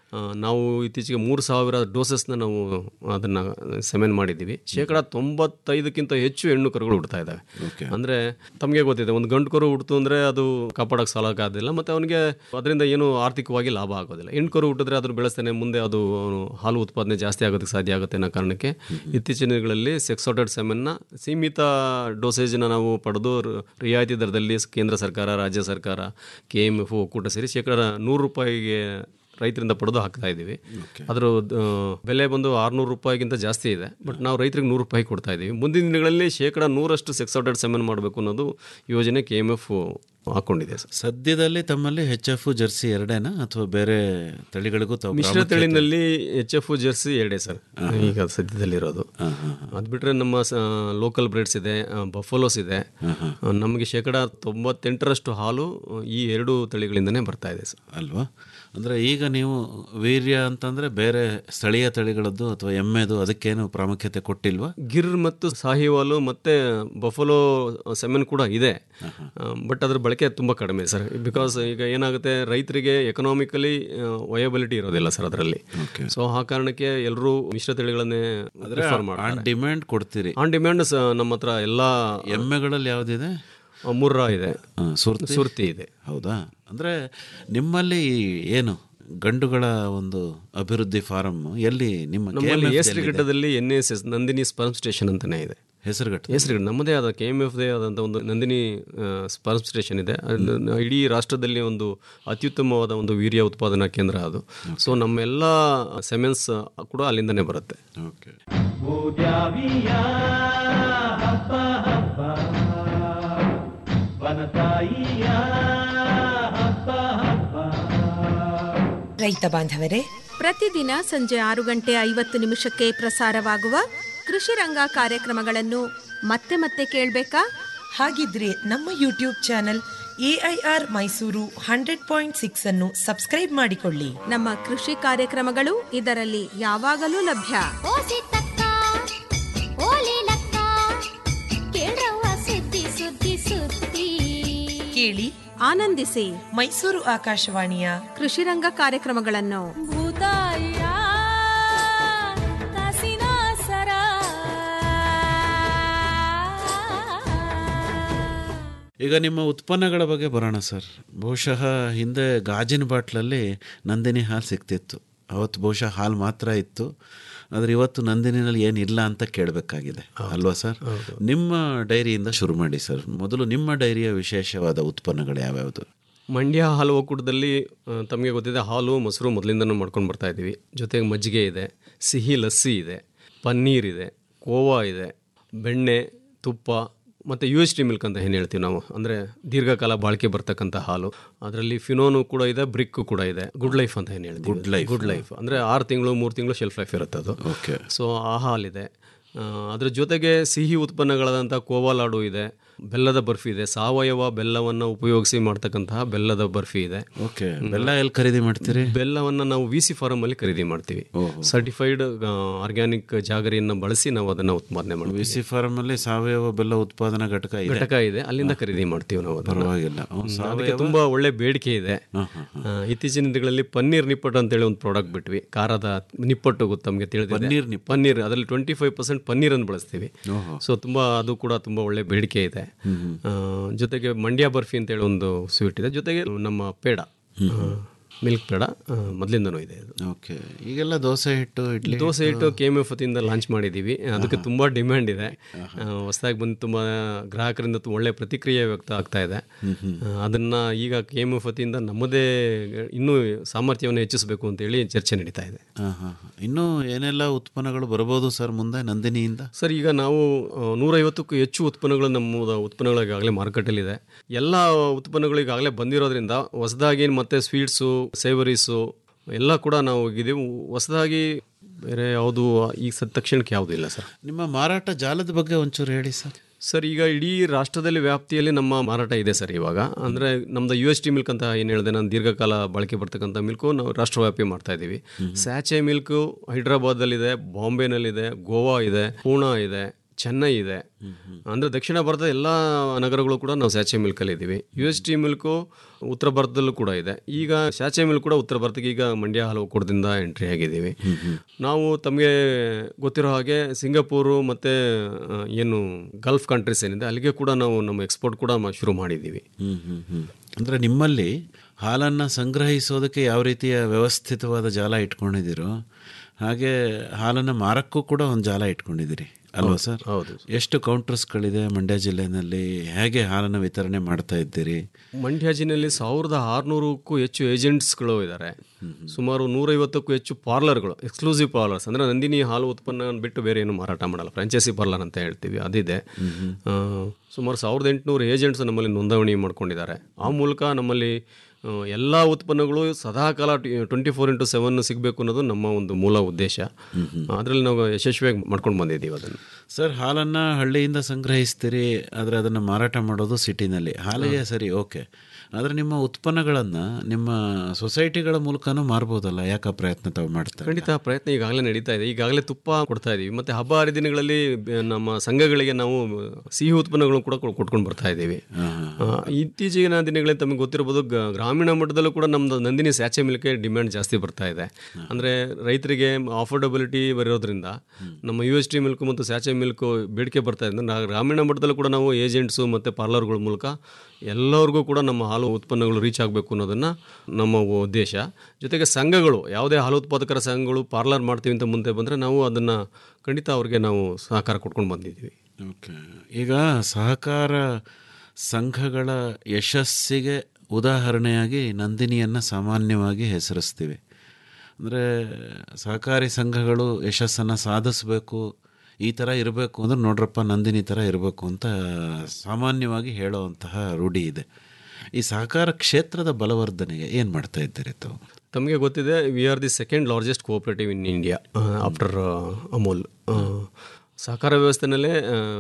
ಆ, ನಾವು ಇತ್ತೀಚೆಗೆ ಮೂರು ಸಾವಿರ ಡೋಸಸ್ನ ನಾವು ಅದನ್ನು ಸೆಮೆನ್ ಮಾಡಿದ್ದೀವಿ ಶೇಕಡ ತೊಂಬತ್ತೈದಕ್ಕಿಂತ ಹೆಚ್ಚು ಹೆಣ್ಣು ಕರುಗಳು ಹುಡ್ತಾ ಇದ್ದಾವೆ ಅಂದರೆ ತಮಗೆ ಗೊತ್ತಿದೆ ಒಂದು ಗಂಡು ಕರು ಹುಡ್ತು ಅಂದರೆ ಅದು ಕಾಪಾಡೋಕ್ಕೆ ಸಾಲಕ್ಕಾಗೋದಿಲ್ಲ ಮತ್ತು ಅವನಿಗೆ ಅದರಿಂದ ಏನು ಆರ್ಥಿಕವಾಗಿ ಲಾಭ ಆಗೋದಿಲ್ಲ ಹೆಣ್ಣು ಕರು ಹುಟ್ಟಿದ್ರೆ ಅದನ್ನು ಬೆಳೆಸ್ತಾನೆ ಮುಂದೆ ಅದು ಅವನು ಹಾಲು ಉತ್ಪಾದನೆ ಜಾಸ್ತಿ ಆಗೋದಕ್ಕೆ ಸಾಧ್ಯ ಆಗುತ್ತೆ ಅನ್ನೋ ಕಾರಣಕ್ಕೆ ಇತ್ತೀಚಿನ ದಿನಗಳಲ್ಲಿ ಸೆಕ್ಸಾಟೆಡ್ ಸೆಮೆನ್ನ ಸೀಮಿತ ಡೋಸೇಜನ್ನ ನಾವು ಪಡೆದು ರ- ರಿಯಾಯಿತಿ ದರದಲ್ಲಿ ಕೇಂದ್ರ ಸರ್ಕಾರ ರಾಜ್ಯ ಸರ್ಕಾರ ಕೆ ಎಮ್ ಎಫ್ ಒಕ್ಕೂಟ ಸೇರಿ ಶೇಕಡ ನೂರು ರೂಪಾಯಿಗೆ ರೈತರಿಂದ ಪಡೆದು ಹಾಕ್ತಾ ಇದ್ದೀವಿ ಅದರ ಆ, ಬೆಲೆ ಬಂದು ಆರುನೂರು ರೂಪಾಯಿಗಿಂತ ಜಾಸ್ತಿ ಇದೆ ಬಟ್ ನಾವು ರೈತರಿಗೆ ನೂರು ರೂಪಾಯಿ ಕೊಡ್ತಾ ಇದ್ದೀವಿ ಮುಂದಿನ ದಿನಗಳಲ್ಲಿ ಶೇಕಡ ನೂರಷ್ಟು ಸೆಕ್ಸಾಟೆಡ್ ಸೆಮೆನ್ ಮಾಡಬೇಕು ಅನ್ನೋದು ಯೋಜನೆ ಕೆ ಎಮ್ ಎಫ್ ಹಾಕ್ಕೊಂಡಿದೆ ಸರ್ ಸದ್ಯದಲ್ಲಿ ತಮ್ಮಲ್ಲಿ ಹೆಚ್ ಎಫ್ ಜರ್ಸಿ ಎರಡೇನಾ ಅಥವಾ ಬೇರೆ ತಳಿಗಳಿಗೂ ತಾವು ಮಿಶ್ರ ಪ್ರಾಮುಖ್ಯತೆ- ತಳಿನಲ್ಲಿ ಎಚ್ ಎಫ್ ಜರ್ಸಿ ಎರಡೇ ಸರ್ ಈಗ ಸದ್ಯದಲ್ಲಿರೋದು ಅದು ಬಿಟ್ಟರೆ ನಮ್ಮ ಲೋಕಲ್ ಬ್ರೀಡ್ಸ್ ಇದೆ ಬಫಲೋಸ್ ಇದೆ ಆ, ನಮಗೆ ಶೇಕಡ ತೊಂಬತ್ತೆಂಟರಷ್ಟು ಹಾಲು ಈ ಎರಡು ತಳಿಗಳಿಂದನೇ ಬರ್ತಾ ಇದೆ ಸರ್ ಅಲ್ವಾ ಅಂದರೆ ಈಗ ನೀವು ವೀರ್ಯ ಅಂತಂದರೆ ಬೇರೆ ಸ್ಥಳೀಯ ತಳಿಗಳದ್ದು ಅಥವಾ ಎಮ್ಮೆದು ಅದಕ್ಕೇನು ಪ್ರಾಮುಖ್ಯತೆ ಕೊಟ್ಟಿಲ್ವಾ ಗಿರ್ ಮತ್ತು ಸಾಹಿವಾಲು ಮತ್ತು ಬಫಲೋ ಸೆಮೆನ್ ಕೂಡ ಇದೆ ಬಟ್ ಅದ್ರ ಬಳಕೆ ತುಂಬ ಕಡಿಮೆ ಸರ್ ಬಿಕಾಸ್ ಈಗ ಏನಾಗುತ್ತೆ ರೈತರಿಗೆ ಎಕನಾಮಿಕಲಿ ವಯಬಿಲಿಟಿ ಇರೋದಿಲ್ಲ ಸರ್ ಅದರಲ್ಲಿ ಸೊ ಆ ಕಾರಣಕ್ಕೆ ಎಲ್ಲರೂ ಮಿಶ್ರ ತಳಿಗಳನ್ನೇ ಪ್ರಿಫರ್ ಮಾಡ್ತಾರೆ ಡಿಮ್ಯಾಂಡ್ ಕೊಡ್ತೀರಿ ಆನ್ ಡಿಮ್ಯಾಂಡ್ ನಮ್ಮ ಹತ್ರ ಎಲ್ಲ ಎಮ್ಮೆಗಳಲ್ಲಿ ಯಾವುದಿದೆ ಮುರ್ರಾ ಇದೆ ಸುರ್ತಿ ಸುರ್ತಿ ಇದೆ ಹೌದಾ ಅಂದರೆ ನಿಮ್ಮಲ್ಲಿ ಏನು ಗಂಡುಗಳ ಒಂದು ಅಭಿವೃದ್ಧಿ ಫಾರಂ ಎಲ್ಲಿ ನಿಮ್ಮ ನಮ್ಮಲ್ಲಿ KMF ಎಸ್ ಎಲ್ಲಿದೆ? ಘಟ್ಟದಲ್ಲಿ N S S Nandini sperm station ಅಂತಾನೆ ಇದೆ ಹೆಸರುಘಟ್ಟ ಹೆಸರುಘಟ್ಟ ನಮ್ಮದೇ ಆದ ಕೆ ಎಮ್ ಎಫ್ದೇ ಆದಂಥ ಒಂದು ನಂದಿನಿ ಸ್ಪರ್ಮ್ ಸ್ಟೇಷನ್ ಇದೆ ಅದು ಇಡೀ ರಾಷ್ಟ್ರದಲ್ಲಿ ಒಂದು ಅತ್ಯುತ್ತಮವಾದ ಒಂದು ವೀರ್ಯ ಉತ್ಪಾದನಾ ಕೇಂದ್ರ ಅದು ಸೊ ನಮ್ಮೆಲ್ಲ ಸೆಮೆನ್ಸ್ ಕೂಡ ಅಲ್ಲಿಂದನೇ ಬರುತ್ತೆ ಓಕೆ ಭೂದ್ಯಾವಿಯ ಹಬ್ಬ ಹಬ್ಬ ವನತಾಯಿಯ ಹಬ್ಬ ಹಬ್ಬ ರೈತ ಬಾಂಧವರೇ ಪ್ರತಿದಿನ ಸಂಜೆ ಆರು ಗಂಟೆ ಐವತ್ತು ನಿಮಿಷಕ್ಕೆ ಪ್ರಸಾರವಾಗುವ ಕೃಷಿ ರಂಗ ಕಾರ್ಯಕ್ರಮಗಳನ್ನು ಮತ್ತೆ ಮತ್ತೆ ಕೇಳಬೇಕಾ ಹಾಗಿದ್ರೆ ನಮ್ಮ YouTube channel AIR Mysuru hundred point six ಅನ್ನು ಸಬ್ಸ್ಕ್ರೈಬ್ ಮಾಡಿಕೊಳ್ಳಿ ನಮ್ಮ ಕೃಷಿ ಕಾರ್ಯಕ್ರಮಗಳು ಇದರಲ್ಲಿ ಯಾವಾಗಲೂ ಲಭ್ಯ ಸುದ್ದಿ ಸುದ್ದಿ ಕೇಳಿ ಆನಂದಿಸಿ ಮೈಸೂರು ಆಕಾಶವಾಣಿಯ ಕೃಷಿ ರಂಗ ಕಾರ್ಯಕ್ರಮಗಳನ್ನು ಭೂತಾಯ ಕಾಸಿನ ಸರ ಈಗ ನಿಮ್ಮ ಉತ್ಪನ್ನಗಳ ಬಗ್ಗೆ ಬರೋಣ ಸರ್ ಬಹುಶಃ ಹಿಂದೆ ಗಾಜಿನ ಬಾಟ್ಲಲ್ಲಿ ನಂದಿನಿ ಹಾಲು ಸಿಗ್ತಿತ್ತು ಅವತ್ತು ಬಹುಶಃ ಹಾಲು ಮಾತ್ರ ಇತ್ತು ಆದರೆ ಇವತ್ತು ನಂದಿನಿನಲ್ಲಿ ಏನಿಲ್ಲ ಅಂತ ಕೇಳಬೇಕಾಗಿದೆ ಅಲ್ವಾ ಸರ್ ನಿಮ್ಮ ಡೈರಿಯಿಂದ ಶುರು ಮಾಡಿ ಸರ್ ಮೊದಲು ನಿಮ್ಮ ಡೈರಿಯ ವಿಶೇಷವಾದ ಉತ್ಪನ್ನಗಳು ಯಾವ್ಯಾವುದು ಮಂಡ್ಯ ಹಾಲು ಒಕ್ಕೂಟದಲ್ಲಿ ಆ, ತಮಗೆ ಗೊತ್ತಿದೆ ಹಾಲು ಮೊಸರು ಮೊದಲಿಂದನೂ ಮಾಡ್ಕೊಂಡು ಬರ್ತಾ ಇದ್ದೀವಿ ಜೊತೆಗೆ ಮಜ್ಜಿಗೆ ಇದೆ ಸಿಹಿ ಲಸ್ಸಿ ಇದೆ ಪನ್ನೀರ್ ಇದೆ ಕೋವಾ ಇದೆ ಬೆಣ್ಣೆ ತುಪ್ಪ ಮತ್ತು ಯು ಎಸ್ ಟಿ ಮಿಲ್ಕ್ ಅಂತ ಏನು ಹೇಳ್ತೀವಿ ನಾವು ಅಂದರೆ ದೀರ್ಘಕಾಲ ಬಾಳಿಕೆ ಬರ್ತಕ್ಕಂಥ ಹಾಲು ಅದರಲ್ಲಿ ಫಿನೋನು ಕೂಡ ಇದೆ ಬ್ರಿಕ್ ಕೂಡ ಇದೆ ಗುಡ್ ಲೈಫ್ ಅಂತ ಏನು ಹೇಳ್ತೀವಿ Good life. ಗುಡ್ ಲೈಫ್ ಅಂದರೆ ಆರು ತಿಂಗಳು ಮೂರು ತಿಂಗಳು ಶೆಲ್ಫ್ ಲೈಫ್ ಇರುತ್ತೆ ಅದು ಓಕೆ ಸೊ ಆ ಹಾಲಿದೆ ಆ, ಅದ್ರ ಜೊತೆಗೆ ಸಿಹಿ ಉತ್ಪನ್ನಗಳಾದಂಥ ಕೋವಾ ಲಾಡು ಇದೆ ಬೆಲ್ಲದ ಬರ್ಫಿ ಇದೆ ಸಾವಯವ ಬೆಲ್ಲವನ್ನು ಉಪಯೋಗಿಸಿ ಮಾಡ್ತಕ್ಕಂತಹ ಬೆಲ್ಲದ ಬರ್ಫಿ ಇದೆ ಓಕೆ ಬೆಲ್ಲ ಎಲ್ಲಿ ಖರೀದಿ ಮಾಡ್ತೀರಿ ಬೆಲ್ಲವನ್ನು ನಾವು ವಿ ಸಿ ಫಾರಮ್ ಅಲ್ಲಿ ಖರೀದಿ ಮಾಡ್ತೀವಿ ಸರ್ಟಿಫೈಡ್ ಆರ್ಗ್ಯಾನಿಕ್ ಜಾಗರಿಯನ್ನು ಬಳಸಿ ನಾವು ಅದನ್ನು ಉತ್ಪಾದನೆ ಮಾಡ್ತೀವಿ ವಿ ಸಿ ಫಾರ್ಮಲ್ಲಿ ಸಾವಯವ ಬೆಲ್ಲ ಉತ್ಪಾದನಾ ಘಟಕ ಇದೆ ಘಟಕ ಇದೆ ಅಲ್ಲಿಂದ ಖರೀದಿ ಮಾಡ್ತೀವಿ ನಾವು ಅದನ್ನ. ಪರವಾಗಿಲ್ಲ ಹ್ಮ್, ಹ್ಮ್, ಸಾವಯವ- ಅದಕ್ಕೆ ತುಂಬಾ ಒಳ್ಳೆ ಬೇಡಿಕೆ ಇದೆ ಆ, ಇತ್ತೀಚಿನ ದಿನಗಳಲ್ಲಿ ಪನ್ನೀರ್ ನಿಪ್ಪಟ್ಟು ಅಂತೇಳಿ ಒಂದು ಪ್ರಾಡಕ್ಟ್ ಬಿಟ್ವಿ ಖಾರದ ನಿಪ್ಪಟ್ಟು ಗೊತ್ತು ತಮಗೆ ತಿಳಿದಿದೆ ಪನ್ನೀರ್ ಪನ್ನೀರ್ ಅದರಲ್ಲಿ ಟ್ವೆಂಟಿ ಫೈವ್ ಪರ್ಸೆಂಟ್ ಪನ್ನೀರ್ ಅನ್ನು ಬಳಸ್ತೀವಿ ಓಹೋ. ಸೊ ತುಂಬಾ ಅದು ಕೂಡ ತುಂಬಾ ಒಳ್ಳೆ ಬೇಡಿಕೆ ಇದೆ ಆ, ಜೊತೆಗೆ ಮಂಡ್ಯ ಬರ್ಫಿ ಅಂತೇಳಿ ಒಂದು ಸ್ವೀಟ್ ಇದೆ ಜೊತೆಗೆ ನಮ್ಮ ಪೇಡ ಮಿಲ್ಕ್ ಪೇಡ ಮೊದಲಿಂದನೂ ಇದೆ ಇದು ಓಕೆ ಈಗೆಲ್ಲ ದೋಸೆ ಹಿಟ್ಟು ಇಡ್ಲಿ ದೋಸೆ ಹಿಟ್ಟು ಕೆ ಎಮ್ ಎಫ್ ವತಿಯಿಂದ ಲಾಂಚ್ ಮಾಡಿದ್ದೀವಿ ಅದಕ್ಕೆ ತುಂಬ ಡಿಮ್ಯಾಂಡ್ ಇದೆ ಹೊಸದಾಗಿ ಬಂದು ತುಂಬ ಗ್ರಾಹಕರಿಂದ ತು- ಒಳ್ಳೆ ಪ್ರತಿಕ್ರಿಯೆ ವ್ಯಕ್ತ ಆಗ್ತಾ ಇದೆ ಆ, ಅದನ್ನ ಈಗ ಕೆ ಎಮ್ ಎಫ್ ವತಿಯಿಂದ ನಮ್ಮದೇ ಇನ್ನೂ ಸಾಮರ್ಥ್ಯವನ್ನು ಹೆಚ್ಚಿಸಬೇಕು ಅಂತೇಳಿ ಚರ್ಚೆ ನಡೀತಾ ಇದೆ ಹಾಂ ಹಾಂ ಇನ್ನೂ ಏನೆಲ್ಲ ಉತ್ಪನ್ನಗಳು ಬರ್ಬೋದು ಸರ್ ಮುಂದೆ ನಂದಿನಿಯಿಂದ ಸರ್ ಈಗ ನಾವು ಆ, ನೂರೈವತ್ತಕ್ಕೂ ಹೆಚ್ಚು ಉತ್ಪನ್ನಗಳು ನಮ್ಮ ಉತ್ಪನ್ನಗಳು ಈಗಾಗಲೇ ಮಾರುಕಟ್ಟೆಯಲ್ಲಿದೆ ಎಲ್ಲ ಉತ್ಪನ್ನಗಳು ಈಗಾಗಲೇ ಬಂದಿರೋದ್ರಿಂದ ಹೊಸದಾಗಿ ಮತ್ತೆ ಸ್ವೀಟ್ಸು ಸೇವರೀಸು ಎಲ್ಲ ಕೂಡ ನಾವು ಇದೀವಿ ಹೊಸದಾಗಿ ಬೇರೆ ಯಾವುದು ಈಗ ಸದ್ ತಕ್ಷಣಕ್ಕೆ ಯಾವುದೂ ಇಲ್ಲ ಸರ್ ನಿಮ್ಮ ಮಾರಾಟ ಜಾಲದ ಬಗ್ಗೆ ಒಂಚೂರು ಹೇಳಿ ಸರ್ ಸರ್ ಈಗ ಇಡೀ ರಾಷ್ಟ್ರದಲ್ಲಿ ವ್ಯಾಪ್ತಿಯಲ್ಲಿ ನಮ್ಮ ಮಾರಾಟ ಇದೆ ಸರ್ ಇವಾಗ ಅಂದರೆ ನಮ್ದು ಯು ಎಸ್ ಟಿ ಮಿಲ್ಕ್ ಅಂತ ಏನು ಹೇಳಿದೆ ನಾನು ದೀರ್ಘಕಾಲ ಬಳಕೆ ಬರ್ತಕ್ಕಂಥ ಮಿಲ್ಕು ನಾವು ರಾಷ್ಟ್ರವ್ಯಾಪಿ ಮಾಡ್ತಾ ಇದ್ದೀವಿ ಸ್ಯಾಚೆ ಮಿಲ್ಕು ಹೈದ್ರಾಬಾದಲ್ಲಿದೆ ಬಾಂಬೆನಲ್ಲಿದೆ ಗೋವಾ ಇದೆ ಪೂನಾ ಇದೆ ಚೆನ್ನೈ ಇದೆ ಅಂದರೆ ದಕ್ಷಿಣ ಭಾರತದ ಎಲ್ಲ ನಗರಗಳು ಕೂಡ ನಾವು ಸ್ಯಾಚೆ ಮಿಲ್ಕಲ್ಲಿ ಇದ್ದೀವಿ ಯು ಎಸ್ ಟಿ ಮಿಲ್ಕು ಉತ್ತರ ಭಾರತದಲ್ಲೂ ಕೂಡ ಇದೆ ಈಗ ಸ್ಯಾಚೆ ಮಿಲ್ಕ್ ಕೂಡ ಉತ್ತರ ಭಾರತಕ್ಕೆ ಈಗ ಮಂಡ್ಯ ಹಾಲು ಒಕ್ಕೂಟದಿಂದ ಎಂಟ್ರಿ ಆಗಿದ್ದೀವಿ ನಾವು ತಮಗೆ ಗೊತ್ತಿರೋ ಹಾಗೆ ಸಿಂಗಪೂರು ಮತ್ತು ಏನು ಗಲ್ಫ್ ಕಂಟ್ರೀಸ್ ಏನಿದೆ ಅಲ್ಲಿಗೆ ಕೂಡ ನಾವು ನಮ್ಮ ಎಕ್ಸ್ಪೋರ್ಟ್ ಕೂಡ ಮ- ಶುರು ಮಾಡಿದ್ದೀವಿ ಹ್ಮ್ ಹ್ಮ್ ಹ್ಮ್ ಅಂದ್ರೆ ನಿಮ್ಮಲ್ಲಿ ಹಾಲನ್ನು ಸಂಗ್ರಹಿಸೋದಕ್ಕೆ ಯಾವ ರೀತಿಯ ವ್ಯವಸ್ಥಿತವಾದ ಜಾಲ ಇಟ್ಕೊಂಡಿದ್ದೀರೋ ಹಾಗೆ ಹಾಲನ್ನು ಮಾರಕ್ಕೂ ಕೂಡ ಒಂದು ಜಾಲ ಇಟ್ಕೊಂಡಿದ್ದೀರಿ ಅಲ್ವಾ ಹೌದು, ಸರ್ ಹೌದು. ಎಷ್ಟು ಕೌಂಟರ್ಸ್ಗಳಿದೆ ಮಂಡ್ಯ ಜಿಲ್ಲೆನಲ್ಲಿ ಹೇಗೆ ಹಾಲನ್ನು ವಿತರಣೆ ಮಾಡ್ತಾ ಇದ್ದೀರಿ ಮಂಡ್ಯ ಜಿಲ್ಲೆಯಲ್ಲಿ ಸಾವಿರದ ಆರುನೂರಕ್ಕೂ ಹೆಚ್ಚು ಏಜೆಂಟ್ಸ್ಗಳು ಇದ್ದಾರೆ ಸುಮಾರು ನೂರೈವತ್ತಕ್ಕೂ ಹೆಚ್ಚು ಪಾರ್ಲರ್ಗಳು ಎಕ್ಸ್ಕ್ಲೂಸಿವ್ ಪಾರ್ಲರ್ಸ್ ಅಂದರೆ ನಂದಿನಿ ಹಾಲು ಉತ್ಪನ್ನ ಬಿಟ್ಟು ಬೇರೆ ಏನು ಮಾರಾಟ ಮಾಡಲ್ಲ ಫ್ರಾಂಚೈಸಿ ಪಾರ್ಲರ್ ಅಂತ ಹೇಳ್ತೀವಿ ಅದಿದೆ ಆ, ಸುಮಾರು ಸಾವಿರದ ಎಂಟುನೂರು ಏಜೆಂಟ್ಸ್ ನಮ್ಮಲ್ಲಿ ನೋಂದಣಿ ಮಾಡ್ಕೊಂಡಿದ್ದಾರೆ ಆ ಮೂಲಕ ನಮ್ಮಲ್ಲಿ ಎಲ್ಲ ಉತ್ಪನ್ನಗಳು ಸದಾಕಾಲ ಟ್ವೆಂಟಿ ಫೋರ್ ಇಂಟು ಸೆವೆನ್ ಸಿಗಬೇಕು ಅನ್ನೋದು ನಮ್ಮ ಒಂದು ಮೂಲ ಉದ್ದೇಶ ಅದರಲ್ಲಿ ನಾವು ಯಶಸ್ವಿಯಾಗಿ ಮಾಡ್ಕೊಂಡು ಬಂದಿದ್ದೀವಿ ಅದನ್ನು ಸರ್ ಹಾಲನ್ನು ಹಳ್ಳಿಯಿಂದ ಸಂಗ್ರಹಿಸ್ತೀರಿ ಆದರೆ ಅದನ್ನು ಮಾರಾಟ ಮಾಡೋದು ಸಿಟಿನಲ್ಲಿ ಹಾಲಿಗೆ ಸರಿ ಓಕೆ ಆದರೆ ನಿಮ್ಮ ಉತ್ಪನ್ನಗಳನ್ನು ನಿಮ್ಮ ಸೊಸೈಟಿಗಳ ಮೂಲಕನೂ ಮಾರ್ಬೋದಲ್ಲ ಯಾಕೆ ಆ ಪ್ರಯತ್ನ ತಾವು ಮಾಡ್ತಾರೆ ಖಂಡಿತ ಪ್ರಯತ್ನ ಈಗಾಗಲೇ ನಡೀತಾ ಇದೆ ಈಗಾಗಲೇ ತುಪ್ಪ ಕೊಡ್ತಾ ಇದೀವಿ ಮತ್ತೆ ಹಬ್ಬ ಹರಿದಿನಗಳಲ್ಲಿ ಬ- ನಮ್ಮ ಸಂಘಗಳಿಗೆ ನಾವು ಸಿಹಿ ಉತ್ಪನ್ನಗಳು ಕೂಡ ಕೊ- ಕೊಟ್ಕೊಂಡು ಬರ್ತಾ ಇದ್ದೀವಿ ಆ, ಇತ್ತೀಚಿನ ದಿನಗಳಲ್ಲಿ ತಮಗೆ ಗೊತ್ತಿರಬಹುದು ಗ- ಗ್ರಾಮೀಣ ಮಟ್ಟದಲ್ಲೂ ಕೂಡ ನಮ್ದು ನಂದಿನಿ ಸ್ಯಾಚೆ ಮಿಲ್ಕೆ ಡಿಮ್ಯಾಂಡ್ ಜಾಸ್ತಿ ಬರ್ತಾ ಇದೆ ಅಂದರೆ ರೈತರಿಗೆ ಅಫೋರ್ಡಬಿಲಿಟಿ ಬರೋದ್ರಿಂದ ನಮ್ಮ ಯು ಎಸ್ ಟಿ ಮಿಲ್ಕ್ ಮತ್ತು ಸ್ಯಾಚೆ ಮಿಲ್ಕ್ ಬೇಡಿಕೆ ಬರ್ತಾ ಇದೆ ನಾ- ಗ್ರಾಮೀಣ ಮಟ್ಟದಲ್ಲೂ ಕೂಡ ನಾವು ಏಜೆಂಟ್ಸು ಮತ್ತು ಪಾರ್ಲರ್ಗಳ ಮೂಲಕ ಎಲ್ಲರಿಗೂ ಕೂಡ ನಮ್ಮ ಹಾಲು ಉತ್ಪನ್ನಗಳು ರೀಚ್ ಆಗಬೇಕು ಅನ್ನೋದನ್ನು ನಮ್ಮ ಉದ್ದೇಶ ಜೊತೆಗೆ ಸಂಘಗಳು ಯಾವುದೇ ಹಾಲು ಉತ್ಪಾದಕರ ಸಂಘಗಳು ಪಾರ್ಲರ್ ಮಾಡ್ತೀವಿ ಅಂತ ಮುಂದೆ ಬಂದರೆ ನಾವು ಅದನ್ನು ಖಂಡಿತ ಅವ್ರಿಗೆ ನಾವು ಸಹಕಾರ ಕೊಟ್ಕೊಂಡು ಬಂದಿದ್ದೀವಿ ಓಕೆ ಈಗ ಸಹಕಾರ ಸಂಘಗಳ ಯಶಸ್ಸಿಗೆ ಉದಾಹರಣೆಯಾಗಿ ನಂದಿನಿಯನ್ನು ಸಾಮಾನ್ಯವಾಗಿ ಹೆಸರಿಸ್ತೀವಿ ಅಂದರೆ ಸಹಕಾರಿ ಸಂಘಗಳು ಯಶಸ್ಸನ್ನು ಸಾಧಿಸಬೇಕು ಈ ಥರ ಇರಬೇಕು ಅಂದ್ರೆ ನೋಡ್ರಪ್ಪ ನಂದಿನಿ ಥರ ಇರಬೇಕು ಅಂತ ಸಾಮಾನ್ಯವಾಗಿ ಹೇಳೋವಂತಹ ರೂಢಿ ಇದೆ ಈ ಸಹಕಾರ ಕ್ಷೇತ್ರದ ಬಲವರ್ಧನೆಗೆ ಏನು ಮಾಡ್ತಾ ಇದ್ದೀರಿ ತಾವು ತಮಗೆ ಗೊತ್ತಿದೆ we are the second largest cooperative in India after Amul ಆ, ಸಹಕಾರ ವ್ಯವಸ್ಥೆನಲ್ಲೇ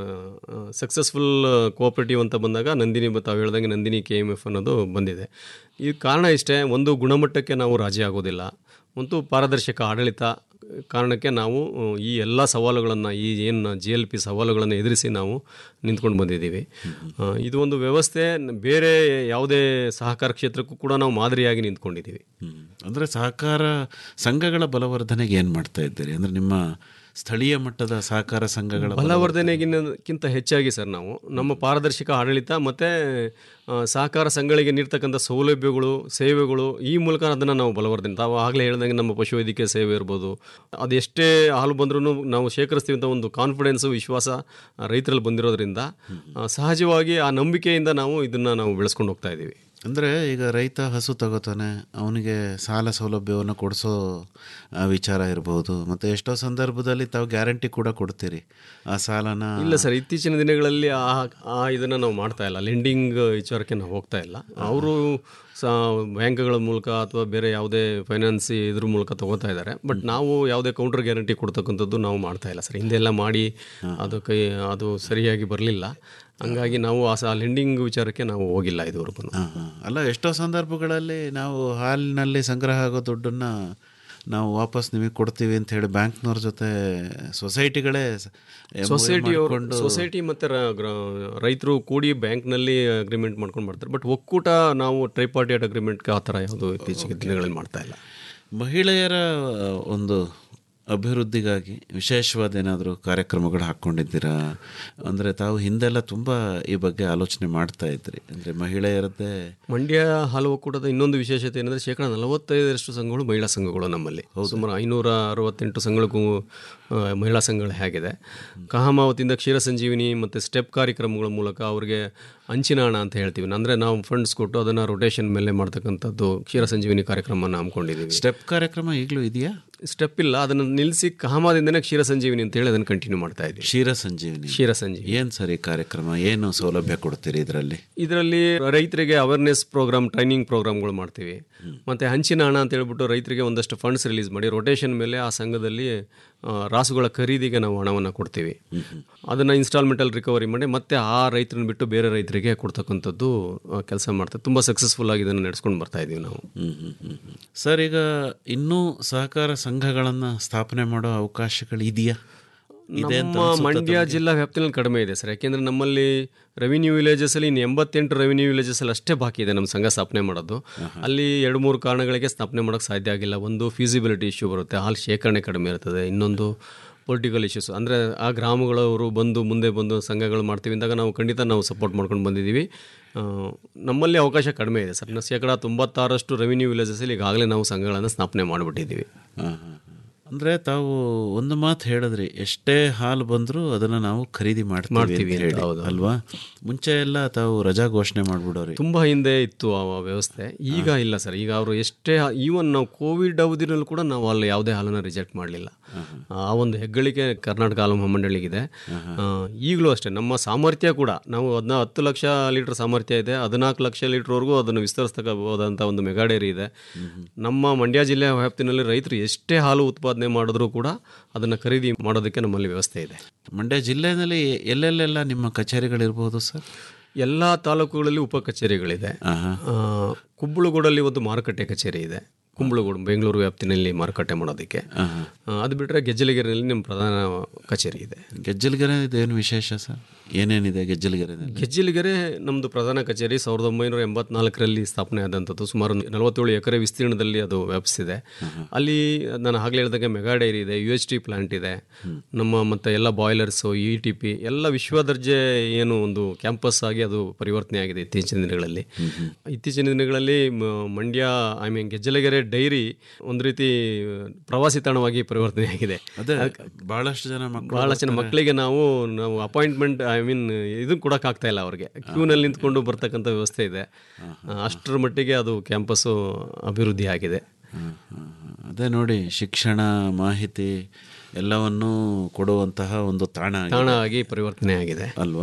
ಸಕ್ಸಸ್ಫುಲ್ ಕೋಆಪರೇಟಿವ್ ಅಂತ ಬಂದಾಗ ನಂದಿನಿ ಬ- ತಾವು ಹೇಳ್ದಂಗೆ ನಂದಿನಿ ಕೆ ಎಮ್ ಎಫ್ ಅನ್ನೋದು ಬಂದಿದೆ ಈ ಕಾರಣ ಇಷ್ಟೇ ಒಂದು ಗುಣಮಟ್ಟಕ್ಕೆ ನಾವು ರಾಜಿ ಆಗೋದಿಲ್ಲ ಮತ್ತು ಪಾರದರ್ಶಕ ಆಡಳಿತ ಕಾರಣಕ್ಕೆ ನಾವು ಆ, ಈ ಎಲ್ಲ ಸವಾಲುಗಳನ್ನು ಈ ಏನು ಜಿ ಎಲ್ ಪಿ ಸವಾಲುಗಳನ್ನು ಎದುರಿಸಿ ನಾವು ನಿಂತ್ಕೊಂಡು ಬಂದಿದ್ದೀವಿ ಆ, ಇದು ಒಂದು ವ್ಯವಸ್ಥೆ ನ- ಬೇರೆ ಯಾವುದೇ ಸಹಕಾರ ಕ್ಷೇತ್ರಕ್ಕೂ ಕೂಡ ನಾವು ಮಾದರಿಯಾಗಿ ನಿಂತ್ಕೊಂಡಿದ್ದೀವಿ ಅಂದರೆ ಸಹಕಾರ ಸಂಘಗಳ ಬಲವರ್ಧನೆಗೆ ಏನು ಮಾಡ್ತಾ ಇದ್ದೀರಿ ಅಂದರೆ ನಿಮ್ಮ ಸ್ಥಳೀಯ ಮಟ್ಟದ ಸಹಕಾರ ಸಂಘಗಳ ಬಲವರ್ಧನೆಗಿಂತ ಹೆಚ್ಚಾಗಿ ಸರ್ ನಾವು ನಮ್ಮ ಪಾರದರ್ಶಕ ಆಡಳಿತ ಮತ್ತು ಸಹಕಾರ ಸಂಘಗಳಿಗೆ ನೀಡ್ತಕ್ಕಂಥ ಸೌಲಭ್ಯಗಳು ಸೇವೆಗಳು ಈ ಮೂಲಕ ಅದನ್ನು ನಾವು ಬಲವರ್ಧನೆ ತಾವು ಆಗಲೇ ಹೇಳ್ದಂಗೆ ನಮ್ಮ ಪಶುವೈದ್ಯಕೀಯ ಸೇವೆ ಇರ್ಬೋದು ಅದೆಷ್ಟೇ ಹಾಲು ಬಂದ್ರೂ ನಾವು ಶೇಖರಿಸ್ತೀವಿ ಅಂತ ಒಂದು ಕಾನ್ಫಿಡೆನ್ಸು ವಿಶ್ವಾಸ ಆ, ರೈತರಲ್ಲಿ ಬಂದಿರೋದ್ರಿಂದ ಆ, ಸಹಜವಾಗಿ ಆ ನಂಬಿಕೆಯಿಂದ ನಾವು ಇದನ್ನು ನಾವು ಬೆಳೆಸ್ಕೊಂಡು ಹೋಗ್ತಾ ಇದ್ದೀವಿ ಅಂದರೆ ಈಗ ರೈತ ಹಸು ತಗೋತಾನೆ ಅವನಿಗೆ ಸಾಲ ಸೌಲಭ್ಯವನ್ನು ಕೊಡಿಸೋ ಆ, ವಿಚಾರ ಇರ್ಬೋದು ಮತ್ತು ಎಷ್ಟೋ ಸಂದರ್ಭದಲ್ಲಿ ತಾವು ಗ್ಯಾರಂಟಿ ಕೂಡ ಕೊಡ್ತೀರಿ ಆ ಸಾಲನ ಇಲ್ಲ ಸರ್ ಇತ್ತೀಚಿನ ದಿನಗಳಲ್ಲಿ ಆ ಆ ಇದನ್ನು ನಾವು ಮಾಡ್ತಾ ಇಲ್ಲ ಲೆಂಡಿಂಗ್ ವಿಚಾರಕ್ಕೆ ನಾವು ಹೋಗ್ತಾ ಇಲ್ಲ ಅವರು ಸ ಬ್ಯಾಂಕ್ಗಳ ಮೂಲಕ ಅಥವಾ ಬೇರೆ ಯಾವುದೇ ಫೈನಾನ್ಸ್ ಇದ್ರ ಮೂಲಕ ತಗೋತಾ ಇದ್ದಾರೆ ಬಟ್ ನಾವು ಯಾವುದೇ ಕೌಂಟರ್ ಗ್ಯಾರಂಟಿ ಕೊಡ್ತಕ್ಕಂಥದ್ದು ನಾವು ಮಾಡ್ತಾ ಇಲ್ಲ ಸರ್ ಹಿಂದೆಲ್ಲ ಮಾಡಿ ಅದು ಕೈ ಅದು ಸರಿಯಾಗಿ ಬರಲಿಲ್ಲ ಹಂಗಾಗಿ ನಾವು ಆ ಲೆಂಡಿಂಗ್ ವಿಚಾರಕ್ಕೆ ನಾವು ಹೋಗಿಲ್ಲ ಇದುವರೆಗೂ ಹಾಂ ಹಾಂ ಅಲ್ಲ ಎಷ್ಟೋ ಸಂದರ್ಭಗಳಲ್ಲಿ ನಾವು ಹಾಲಿನಲ್ಲಿ ಸಂಗ್ರಹ ಆಗೋ ದುಡ್ಡನ್ನು ನಾವು ವಾಪಸ್ ನಿಮಗೆ ಕೊಡ್ತೀವಿ ಅಂತ ಹೇಳಿ ಬ್ಯಾಂಕ್ನವ್ರ ಜೊತೆ ಸೊಸೈಟಿಗಳೇ ಸೊಸೈಟಿ ಅವರು ಮಾಡ್ಕೊಂಡು- ಸೊಸೈಟಿ ಮತ್ತು ರೈತರು ಕೂಡಿ ಬ್ಯಾಂಕ್ನಲ್ಲಿ ಅಗ್ರಿಮೆಂಟ್ ಮಾಡ್ಕೊಂಡು ಮಾಡ್ತಾರೆ ಬಟ್ ಒಕ್ಕೂಟ ನಾವು ಟ್ರೈಪಾರ್ಟಿಯೇಟ್ ಅಗ್ರಿಮೆಂಟ್ಗೆ ಆ ಥರ ಯಾವುದು ಇತ್ತೀಚೆಗೆ ದಿನಗಳಲ್ಲಿ ಮಾಡ್ತಾ ಇಲ್ಲ ಮಹಿಳೆಯರ ಒಂದು ಅಭಿವೃದ್ಧಿಗಾಗಿ ವಿಶೇಷವಾದ ಏನಾದರೂ ಕಾರ್ಯಕ್ರಮಗಳು ಹಾಕ್ಕೊಂಡಿದ್ದೀರಾ ಅಂದರೆ ತಾವು ಹಿಂದೆಲ್ಲ ತುಂಬ ಈ ಬಗ್ಗೆ ಆಲೋಚನೆ ಮಾಡ್ತಾ ಇದ್ರಿ ಅಂದರೆ ಮಹಿಳೆಯರದ್ದೇ ಮಂಡ್ಯ ಹಾಲು ಒಕ್ಕೂಟದ ಇನ್ನೊಂದು ವಿಶೇಷತೆ ಏನಂದರೆ ಶೇಕಡ ನಲವತ್ತೈದರಷ್ಟು ಸಂಘಗಳು ಮಹಿಳಾ ಸಂಘಗಳು ನಮ್ಮಲ್ಲಿ ಸುಮಾರು ಐನೂರ ಅರವತ್ತೆಂಟು ಸಂಘಗಳಿಗೂ ಆ, ಮಹಿಳಾ ಸಂಘಗಳು ಹೇಗಿದೆ ಕಹಾಮಾವತಿಯಿಂದ ಕ್ಷೀರ ಸಂಜೀವಿನಿ ಮತ್ತು ಸ್ಟೆಪ್ ಕಾರ್ಯಕ್ರಮಗಳ ಮೂಲಕ ಅವರಿಗೆ ಅಂಚಿನ ಹಣ ಅಂತ ಹೇಳ್ತೀವಿ ಅಂದರೆ ನಾವು ಫಂಡ್ಸ್ ಕೊಟ್ಟು ಅದನ್ನು ರೊಟೇಷನ್ ಮೇಲೆ ಮಾಡ್ತಕ್ಕಂಥದ್ದು ಕ್ಷೀರ ಸಂಜೀವಿನಿ ಕಾರ್ಯಕ್ರಮನ ಹಮ್ಮಿಕೊಂಡಿದ್ದೀವಿ ಸ್ಟೆಪ್ ಕಾರ್ಯಕ್ರಮ ಈಗಲೂ ಇದೆಯಾ ಸ್ಟೆಪ್ ಇಲ್ಲ ಅದನ್ನು ನಿಲ್ಲಿಸಿ ಕಹಾಮಾದಿಂದನೇ ಕ್ಷೀರ ಸಂಜೀವಿನಿ ಅಂತ ಹೇಳಿ ಅದನ್ನು ಕಂಟಿನ್ಯೂ ಮಾಡ್ತಾ ಇದ್ದೀವಿ ಕ್ಷೀರ ಸಂಜೀವಿನಿ ಕ್ಷೀರ ಸಂಜೀವಿನಿ ಏನು ಸರಿ ಕಾರ್ಯಕ್ರಮ ಏನು ಸೌಲಭ್ಯ ಕೊಡ್ತೀರಿ ಇದರಲ್ಲಿ ಇದರಲ್ಲಿ ರೈತರಿಗೆ ಅವೇರ್ನೆಸ್ ಪ್ರೋಗ್ರಾಮ್ ಟ್ರೈನಿಂಗ್ ಪ್ರೋಗ್ರಾಮ್ಗಳು ಮಾಡ್ತೀವಿ ಮತ್ತು ಹಂಚಿನ ಹಣ ಅಂತ ಹೇಳ್ಬಿಟ್ಟು ರೈತರಿಗೆ ಒಂದಷ್ಟು ಫಂಡ್ಸ್ ರಿಲೀಸ್ ಮಾಡಿ ರೊಟೇಷನ್ ಮೇಲೆ ಆ ಸಂಘದಲ್ಲಿ ಆ, ರಾಸುಗಳ ಖರೀದಿಗೆ ನಾವು ಹಣವನ್ನು ಕೊಡ್ತೀವಿ ಅದನ್ನು ಇನ್ಸ್ಟಾಲ್ಮೆಂಟಲ್ಲಿ ರಿಕವರಿ ಮಾಡಿ ಮತ್ತೆ ಆ ರೈತರನ್ನ ಬಿಟ್ಟು ಬೇರೆ ರೈತರಿಗೆ ಕೊಡ್ತಕ್ಕಂಥದ್ದು ಕೆಲಸ ಮಾಡ್ತಾರೆ ತುಂಬ ಸಕ್ಸಸ್ಫುಲ್ ಆಗಿ ಇದನ್ನು ನಡೆಸ್ಕೊಂಡು ಬರ್ತಾ ಇದ್ದೀವಿ ನಾವು ಹ್ಮ್, ಹ್ಮ್, ಹ್ಮ್, ಹ್ಮ್. ಸರ್ ಈಗ ಇನ್ನೂ ಸಹಕಾರ ಸಂಘಗಳನ್ನು ಸ್ಥಾಪನೆ ಮಾಡೋ ಅವಕಾಶಗಳು ಇದೆಯಾ ಇದೆ ಅಂತ ನಮ್ಮ ಅನ್ಸುತ್ತಾ ಮಂಡ್ಯ ತಮಗೆ? ಜಿಲ್ಲಾ ವ್ಯಾಪ್ತಿಯಲ್ಲಿ ಕಡಿಮೆ ಇದೆ ಸರ್ ಯಾಕೆಂದರೆ ನಮ್ಮಲ್ಲಿ ರೆವಿನ್ಯೂ ವಿಲೇಜಸಲ್ಲಿ ಇನ್ನು ಎಂಬತ್ತೆಂಟು ರೆವಿನ್ಯೂ ವಿಲೇಜಸಲ್ಲಿ ಅಷ್ಟೇ ಬಾಕಿ ಇದೆ ನಮ್ಮ ಸಂಘ ಸ್ಥಾಪನೆ ಮಾಡೋದು ಅಲ್ಲಿ ಎರಡು ಮೂರು ಕಾರಣಗಳಿಗೆ ಸ್ಥಾಪನೆ ಮಾಡೋಕ್ಕೆ ಸಾಧ್ಯ ಆಗಿಲ್ಲ ಒಂದು ಫೀಸಿಬಿಲಿಟಿ ಇಶ್ಯೂ ಬರುತ್ತೆ ಹಾಲು ಶೇಖರಣೆ ಕಡಿಮೆ ಇರ್ತದೆ ಇನ್ನೊಂದು ಪೊಲಿಟಿಕಲ್ ಇಶ್ಯೂಸ್ ಅಂದರೆ ಆ ಗ್ರಾಮಗಳವರು ಬಂದು ಮುಂದೆ ಬಂದು ಸಂಘಗಳು ಮಾಡ್ತೀವಿ ಅಂದಾಗ ನಾವು ಖಂಡಿತ ನಾವು ಸಪೋರ್ಟ್ ಮಾಡ್ಕೊಂಡು ಬಂದಿದ್ದೀವಿ ಆ, ನಮ್ಮಲ್ಲಿ ಅವಕಾಶ ಕಡಿಮೆ ಇದೆ ಸರ್ ನಾವು ಶೇಕಡ ತೊಂಬತ್ತಾರಷ್ಟು ರೆವಿನ್ಯೂ ವಿಲೇಜಸಲ್ಲಿ ಈಗಾಗಲೇ ನಾವು ಸಂಘಗಳನ್ನು ಸ್ಥಾಪನೆ ಮಾಡಿಬಿಟ್ಟಿದ್ದೀವಿ ಹಾಂ ಹಾಂ ಅಂದರೆ ತಾವು ಒಂದು ಮಾತು ಹೇಳಿದ್ರಿ ಎಷ್ಟೇ ಹಾಲು ಬಂದರೂ ಅದನ್ನು ನಾವು ಖರೀದಿ ಮಾಡ್ತೀವಿ ಮಾಡ್ತೀವಿ ಅಂತ ಅಂತ, ಹೇಳಿ ಹೌದು. ಅಲ್ವಾ ಮುಂಚೆ ಎಲ್ಲ ತಾವು ರಜಾ ಘೋಷಣೆ ಮಾಡಿಬಿಡೋರಿ ತುಂಬ ಹಿಂದೆ ಇತ್ತು ಆ ವ್ಯವಸ್ಥೆ ಈಗ ಇಲ್ಲ ಸರ್ ಈಗ ಅವರು ಎಷ್ಟೇ ಈವನ್ ನಾವು ಕೋವಿಡ್ ಅವಧಿನಲ್ಲೂ ಕೂಡ ನಾವು ಅಲ್ಲಿ ಯಾವುದೇ ಹಾಲನ್ನು ರಿಜೆಕ್ಟ್ ಮಾಡಲಿಲ್ಲ ಆ ಒಂದು ಹೆಗ್ಗಳಿಕೆ ಕರ್ನಾಟಕ ಹಾಲು ಮಹಾಮಂಡಳಿಗಿದೆ ಆ, ಈಗಲೂ ಅಷ್ಟೇ ನಮ್ಮ ಸಾಮರ್ಥ್ಯ ಕೂಡ ನಾವು ಅದನ್ನ ಹತ್ತು ಲಕ್ಷ ಲೀಟರ್ ಸಾಮರ್ಥ್ಯ ಇದೆ ಹದಿನಾಲ್ಕು ಲಕ್ಷ ಲೀಟರ್ವರೆಗೂ ಅದನ್ನು ವಿಸ್ತರಿಸ್ತಕ್ಕಬಹುದಂಥ ಒಂದು ಮೆಗಾ ಡೈರಿ ಇದೆ ನಮ್ಮ ಮಂಡ್ಯ ಜಿಲ್ಲೆಯ ವ್ಯಾಪ್ತಿನಲ್ಲಿ ರೈತರು ಎಷ್ಟೇ ಹಾಲು ಉತ್ಪಾದನೆ ಮಾಡಿದ್ರೂ ಕೂಡ ಅದನ್ನು ಖರೀದಿ ಮಾಡೋದಕ್ಕೆ ನಮ್ಮಲ್ಲಿ ವ್ಯವಸ್ಥೆ ಇದೆ ಮಂಡ್ಯ ಜಿಲ್ಲೆಯಲ್ಲಿ ಎಲ್ಲೆಲ್ಲೆಲ್ಲ ನಿಮ್ಮ ಕಚೇರಿಗಳಿರ್ಬೋದು ಸರ್ ಎಲ್ಲ ತಾಲೂಕುಗಳಲ್ಲಿ ಉಪ ಕಚೇರಿಗಳಿದೆ ಆ, ಕುಂಬಳಗೂಡಲ್ಲಿ ಒಂದು ಮಾರುಕಟ್ಟೆ ಕಚೇರಿ ಇದೆ ಕುಂಬಳಗೂಡು ಬೆಂಗಳೂರು ವ್ಯಾಪ್ತಿನಲ್ಲಿ ಮಾರುಕಟ್ಟೆ ಮಾಡೋದಕ್ಕೆ ಆ, ಅದು ಬಿಟ್ಟರೆ ಗೆಜ್ಜಲಗೆರೆಯಲ್ಲಿ ನಮ್ಮ ಪ್ರಧಾನ ಕಚೇರಿ ಇದೆ ಗೆಜ್ಜಲಗೆರೆ ಇದೇನು ವಿಶೇಷ ಸರ್ ಏನೇನಿದೆ ಗೆಜ್ಜಲಗೆರೆನಲ್ಲಿ ಗೆಜ್ಜಿಲಿಗೆರೆ ನಮ್ಮದು ಪ್ರಧಾನ ಕಚೇರಿ ಸಾವಿರದ ಒಂಬೈನೂರ ಎಂಬತ್ನಾಲ್ಕರಲ್ಲಿ ಸ್ಥಾಪನೆ ಆದಂಥದ್ದು ಸುಮಾರು ನಲವತ್ತೇಳು ಎಕರೆ ವಿಸ್ತೀರ್ಣದಲ್ಲಿ ಅದು ವ್ಯಾಪಿಸಿದೆ ಅಲ್ಲಿ ನಾನು ಆಗಲೇ ಹೇಳಿದಾಗೆ ಮೆಗಾ ಡೈರಿ ಇದೆ ಯು ಎಚ್ ಟಿ ಪ್ಲಾಂಟ್ ಇದೆ ನಮ್ಮ ಮತ್ತು ಎಲ್ಲ ಬಾಯ್ಲರ್ಸು ಇ ಟಿ ಪಿ ಎಲ್ಲ ವಿಶ್ವ ದರ್ಜೆ ಏನು ಒಂದು ಕ್ಯಾಂಪಸ್ ಆಗಿ ಅದು ಪರಿವರ್ತನೆ ಆಗಿದೆ ಇತ್ತೀಚಿನ ದಿನಗಳಲ್ಲಿ ಇತ್ತೀಚಿನ ದಿನಗಳಲ್ಲಿ ಮ- Mandya I mean Gejjalagere dairy ಒಂದು ರೀತಿ ಪ್ರವಾಸಿ ತಾಣವಾಗಿ ಪರಿವರ್ತನೆ ಆಗಿದೆ ಅದೇ ಬಹಳಷ್ಟು ಜನ ಮಕ್ಕಳು ಬಹಳ ಜನ ಮಕ್ಕಳಿಗೆ ನಾವು ನಾವು ಅಪಾಯಿಂಟ್ಮೆಂಟ್ ಐ ಮೀನ್ ಇದು ಕೊಡೋಕ್ಕಾಗ್ತಾ ಇಲ್ಲ ಅವ್ರಿಗೆ ಕ್ಯೂನಲ್ಲಿ ನಿಂತ್ಕೊಂಡು ಬರ್ತಕ್ಕಂಥ ವ್ಯವಸ್ಥೆ ಇದೆ ಅಷ್ಟರ ಮಟ್ಟಿಗೆ ಅದು ಕ್ಯಾಂಪಸ್ಸು ಅಭಿವೃದ್ಧಿ ಆಗಿದೆ ಅದೇ ನೋಡಿ ಶಿಕ್ಷಣ ಮಾಹಿತಿ ಎಲ್ಲವನ್ನೂ ಕೊಡುವಂತಹ ಒಂದು ತಾಣ ಆಗಿದೆ. ತಾಣ ಆಗಿ ಪರಿವರ್ತನೆ ಆಗಿದೆ ಅಲ್ವಾ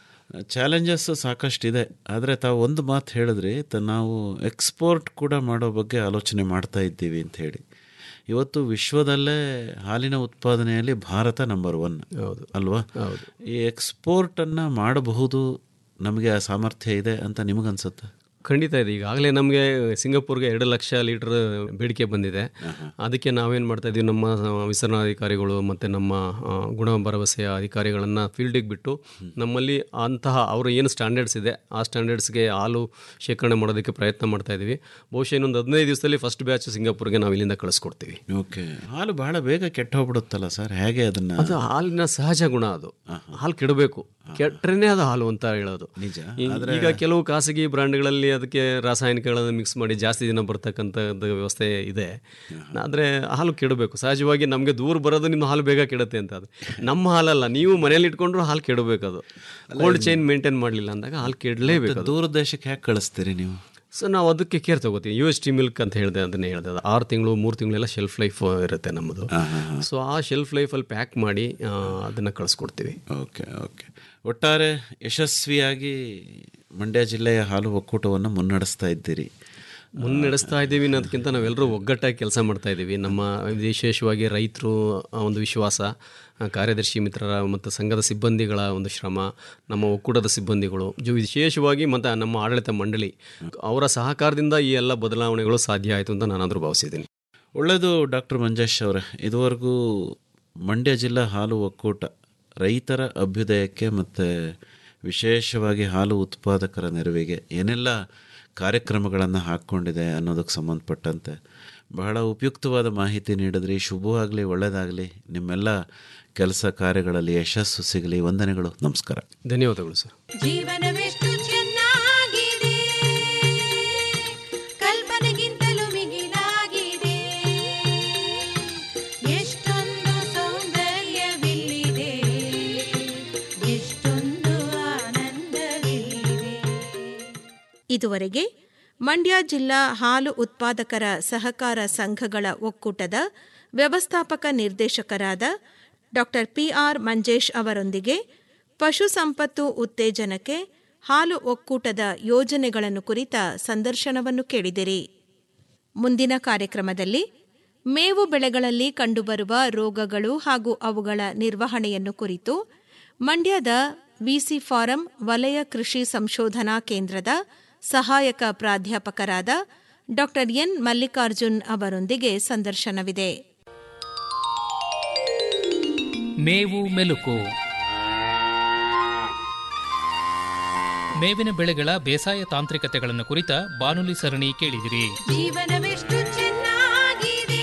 ಚಾಲೆಂಜಸ್ ಸಾಕಷ್ಟಿದೆ ಆದರೆ ತಾವು ಒಂದು ಮಾತು ಹೇಳಿದ್ರಿ ತ ನಾವು ಎಕ್ಸ್ಪೋರ್ಟ್ ಕೂಡ ಮಾಡೋ ಬಗ್ಗೆ ಆಲೋಚನೆ ಮಾಡ್ತಾ ಇದ್ದೀವಿ ಅಂತ ಹೇಳಿ ಇವತ್ತು ವಿಶ್ವದಲ್ಲೇ ಹಾಲಿನ ಉತ್ಪಾದನೆಯಲ್ಲಿ ಭಾರತ ನಂಬರ್ ಒನ್ ಹೌದು ಅಲ್ವಾ ಹೌದು ಈ ಎಕ್ಸ್ಪೋರ್ಟನ್ನು ಮಾಡಬಹುದು ನಮಗೆ ಆ ಸಾಮರ್ಥ್ಯ ಇದೆ ಅಂತ ನಿಮಗನ್ಸುತ್ತೆ ಖಂಡಿತ ಇದೆ ಈಗಾಗಲೇ ನಮಗೆ ಸಿಂಗಾಪುರ್ಗೆ ಎರಡು ಲಕ್ಷ ಲೀಟರ್ ಬೇಡಿಕೆ ಬಂದಿದೆ ಅದಕ್ಕೆ ನಾವೇನು ಮಾಡ್ತಾ ಇದ್ದೀವಿ ನಮ್ಮ ವಿಸ್ತರಣಾಧಿಕಾರಿಗಳು ಮತ್ತು ನಮ್ಮ ಆ, ಗುಣ ಭರವಸೆಯ ಅಧಿಕಾರಿಗಳನ್ನು ಫೀಲ್ಡಿಗೆ ಬಿಟ್ಟು ನಮ್ಮಲ್ಲಿ ಅಂತಹ ಅವರು ಏನು ಸ್ಟ್ಯಾಂಡರ್ಡ್ಸ್ ಇದೆ ಆ ಸ್ಟ್ಯಾಂಡರ್ಡ್ಸ್ಗೆ ಹಾಲು ಶೇಖರಣೆ ಮಾಡೋದಕ್ಕೆ ಪ್ರಯತ್ನ ಮಾಡ್ತಾ ಇದ್ದೀವಿ ಬಹುಶಃ ಇನ್ನೊಂದು ಹದಿನೈದು ದಿವಸದಲ್ಲಿ ಫಸ್ಟ್ ಬ್ಯಾಚ್ ಸಿಂಗಾಪುರ್ಗೆ ನಾವು ಇಲ್ಲಿಂದ ಕಳಿಸ್ಕೊಡ್ತೀವಿ ಓಕೆ ಹಾಲು ಬಹಳ ಬೇಗ ಕೆಟ್ಟ ಹೋಗ್ಬಿಡುತ್ತಲ್ಲ ಸರ್ ಹೇಗೆ ಅದನ್ನು ಅದು ಹಾಲಿನ ಸಹಜ ಗುಣ ಅದು ಹಾಲು ಕೆಡಬೇಕು ಕೆಟ್ಟರೆ ಅದು ಹಾಲು ಅಂತ ಹೇಳೋದು ನಿಜ ಈ- ಈಗ ಕೆಲವು ಖಾಸಗಿ ಬ್ರ್ಯಾಂಡ್ಗಳಲ್ಲಿ ಅದಕ್ಕೆ ರಾಸಾಯನಿಕಗಳನ್ನು ಮಿಕ್ಸ್ ಮಾಡಿ ಜಾಸ್ತಿ ದಿನ ಬರ್ತಕ್ಕಂಥದ್ದು ವ್ಯವಸ್ಥೆ ಇದೆ ಆದರೆ ಹಾಲು ಕೆಡಬೇಕು ಸಹಜವಾಗಿ ನಮಗೆ ದೂರ ಬರೋದು ನಿಮ್ಮ ಹಾಲು ಬೇಗ ಕೆಡುತ್ತೆ ಅಂತ ಅದು ನಮ್ಮ ಹಾಲಲ್ಲ ನೀವು ಮನೇಲಿ ಇಟ್ಕೊಂಡ್ರು ಹಾಲು ಕೆಡಬೇಕು ಅದು ಕೋಲ್ಡ್ ಚೈನ್ ಮೇಂಟೈನ್ ಮಾಡಲಿಲ್ಲ ಅಂದಾಗ ಹಾಲು ಕೆಡಲೇಬೇಕು ಅದು. ದೂರ ದೇಶಕ್ಕೆ ಹೇಗೆ ಕಳಿಸ್ತೀರಿ ನೀವು ಸೊ ನಾವು ಅದಕ್ಕೆ ಕೇರ್ ತಗೋತೀವಿ ಯು ಎಸ್ ಟಿ ಮಿಲ್ಕ್ ಅಂತ ಹೇಳಿದೆ ಅದನ್ನೇ ಹೇಳಿದೆ ಅದು ಆರು ತಿಂಗಳು ಮೂರು ತಿಂಗಳೆಲ್ಲ ಶೆಲ್ಫ್ ಲೈಫ್ ಇರುತ್ತೆ ನಮ್ಮದು ಸೊ ಆ ಶೆಲ್ಫ್ ಲೈಫಲ್ಲಿ ಪ್ಯಾಕ್ ಮಾಡಿ ಅದನ್ನು ಕಳಿಸ್ಕೊಡ್ತೀವಿ ಓಕೆ ಓಕೆ ಒಟ್ಟಾರೆ ಯಶಸ್ವಿಯಾಗಿ ಮಂಡ್ಯ ಜಿಲ್ಲೆಯ ಹಾಲು ಒಕ್ಕೂಟವನ್ನು ಮುನ್ನಡೆಸ್ತಾ ಇದ್ದೀರಿ ಮುನ್ನಡೆಸ್ತಾ ಇದ್ದೀವಿ ಅನ್ನೋದಕ್ಕಿಂತ ನಾವೆಲ್ಲರೂ ಒಗ್ಗಟ್ಟಾಗಿ ಕೆಲಸ ಮಾಡ್ತಾ ಇದ್ದೀವಿ ನಮ್ಮ ವಿಶೇಷವಾಗಿ ರೈತರು ಆ ಒಂದು ವಿಶ್ವಾಸ ಆ, ಕಾರ್ಯದರ್ಶಿ ಮಿತ್ರರ ಮತ್ತು ಸಂಘದ ಸಿಬ್ಬಂದಿಗಳ ಒಂದು ಶ್ರಮ ನಮ್ಮ ಒಕ್ಕೂಟದ ಸಿಬ್ಬಂದಿಗಳು ಜೊ ವಿಶೇಷವಾಗಿ ಮತ್ತು ನಮ್ಮ ಆಡಳಿತ ಮಂಡಳಿ ಅವರ ಸಹಕಾರದಿಂದ ಈ ಎಲ್ಲ ಬದಲಾವಣೆಗಳು ಸಾಧ್ಯ ಆಯಿತು ಅಂತ ನಾನಾದರೂ ಭಾವಿಸಿದ್ದೀನಿ ಒಳ್ಳೆಯದು ಡಾಕ್ಟರ್ ಮಂಜೇಶ್ ಅವರೇ ಇದುವರೆಗೂ ಮಂಡ್ಯ ಜಿಲ್ಲಾ ಹಾಲು ಒಕ್ಕೂಟ ರೈತರ ಅಭ್ಯುದಯಕ್ಕೆ ಮತ್ತು ವಿಶೇಷವಾಗಿ ಹಾಲು ಉತ್ಪಾದಕರ ನೆರವಿಗೆ ಏನೆಲ್ಲ ಕಾರ್ಯಕ್ರಮಗಳನ್ನು ಹಾಕ್ಕೊಂಡಿದೆ ಅನ್ನೋದಕ್ಕೆ ಸಂಬಂಧಪಟ್ಟಂತೆ ಬಹಳ ಉಪಯುಕ್ತವಾದ ಮಾಹಿತಿ ನೀಡಿದ್ರಿ ಶುಭವಾಗಲಿ ಒಳ್ಳೆಯದಾಗಲಿ ನಿಮ್ಮೆಲ್ಲ ಕೆಲಸ ಕಾರ್ಯಗಳಲ್ಲಿ ಯಶಸ್ಸು ಸಿಗಲಿ ವಂದನೆಗಳು ನಮಸ್ಕಾರ ಧನ್ಯವಾದಗಳು ಸರ್ ಜೀವನವೆಷ್ಟು ಚೆನ್ನಾಗಿದೆ ಕಲ್ಪನೆಗಿಂತಲೂ ಮಿಗಿಲಾಗಿದೆ ಎಷ್ಟೊಂದು ಸೌಂದರ್ಯವಿಲ್ಲಿದೆ ಎಷ್ಟೊಂದು ಆನಂದವಿಲ್ಲಿದೆ ಇದುವರೆಗೆ ಮಂಡ್ಯ ಜಿಲ್ಲಾ ಹಾಲು ಉತ್ಪಾದಕರ ಸಹಕಾರ ಸಂಘಗಳ ಒಕ್ಕೂಟದ ವ್ಯವಸ್ಥಾಪಕ ನಿರ್ದೇಶಕರಾದ ಡಾಕ್ಟರ್ ಪಿಆರ್ ಮಂಜೇಶ್ ಅವರೊಂದಿಗೆ ಪಶು ಸಂಪತ್ತು ಉತ್ತೇಜನಕ್ಕೆ ಹಾಲು ಒಕ್ಕೂಟದ ಯೋಜನೆಗಳನ್ನು ಕುರಿತ ಸಂದರ್ಶನವನ್ನು ಕೇಳಿದಿರಿ ಮುಂದಿನ ಕಾರ್ಯಕ್ರಮದಲ್ಲಿ ಮೇವು ಬೆಳೆಗಳಲ್ಲಿ ಕಂಡುಬರುವ ರೋಗಗಳು ಹಾಗೂ ಅವುಗಳ ನಿರ್ವಹಣೆಯನ್ನು ಕುರಿತು ಮಂಡ್ಯದ ವಿಸಿ ಫಾರಂ ವಲಯ ಕೃಷಿ ಸಂಶೋಧನಾ ಕೇಂದ್ರದ ಸಹಾಯಕ ಪ್ರಾಧ್ಯಾಪಕರಾದ ಡಾ ಎನ್ ಮಲ್ಲಿಕಾರ್ಜುನ್ ಅವರೊಂದಿಗೆ ಸಂದರ್ಶನವಿದೆ ಮೇವು ಮೆಲುಕು ಮೇವಿನ ಬೆಳೆಗಳ ಬೇಸಾಯ ತಾಂತ್ರಿಕತೆಗಳನ್ನು ಕುರಿತ ಬಾನುಲಿ ಸರಣಿ ಕೇಳಿದಿರಿ ಜೀವನವೆಷ್ಟು ಚೆನ್ನಾಗಿದೆ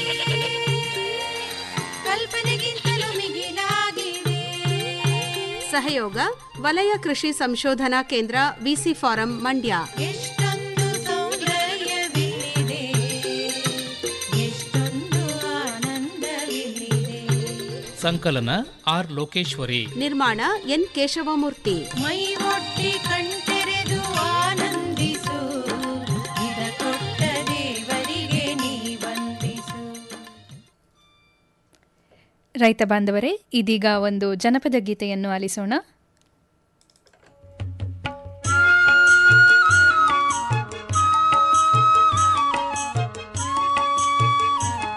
ಕಲ್ಪನೆಗಿಂತಲೂ ಮಿಗಿಲಾಗಿದೆ ಸಹಯೋಗ ವಲಯ ಕೃಷಿ ಸಂಶೋಧನಾ ಕೇಂದ್ರ ವಿಸಿ ಫಾರಂ ಮಂಡ್ಯ ಎಷ್ಟೊಂದು ಸೌಂದರ್ಯವಿಲ್ಲಿದೆ ಎಷ್ಟೊಂದು ಆನಂದವಿಲ್ಲಿದೆ ಸಂಕಲನ ಆರ್ ಲೋಕೇಶ್ವರಿ ನಿರ್ಮಾಣ ಎನ್ ಕೇಶವಮೂರ್ತಿ ಮೈ ಒಟ್ಟಿ ಕಣ್ತೆರೆದು ಆನಂದಿಸು ಇದ ಕೊಟ್ಟ ದೇವರಿಗೆ ನೀ ವಂದಿಸು ರೈತ ಬಾಂಧವರೇ ಇದೀಗ ಒಂದು ಜನಪದ ಗೀತೆಯನ್ನು ಆಲಿಸೋಣ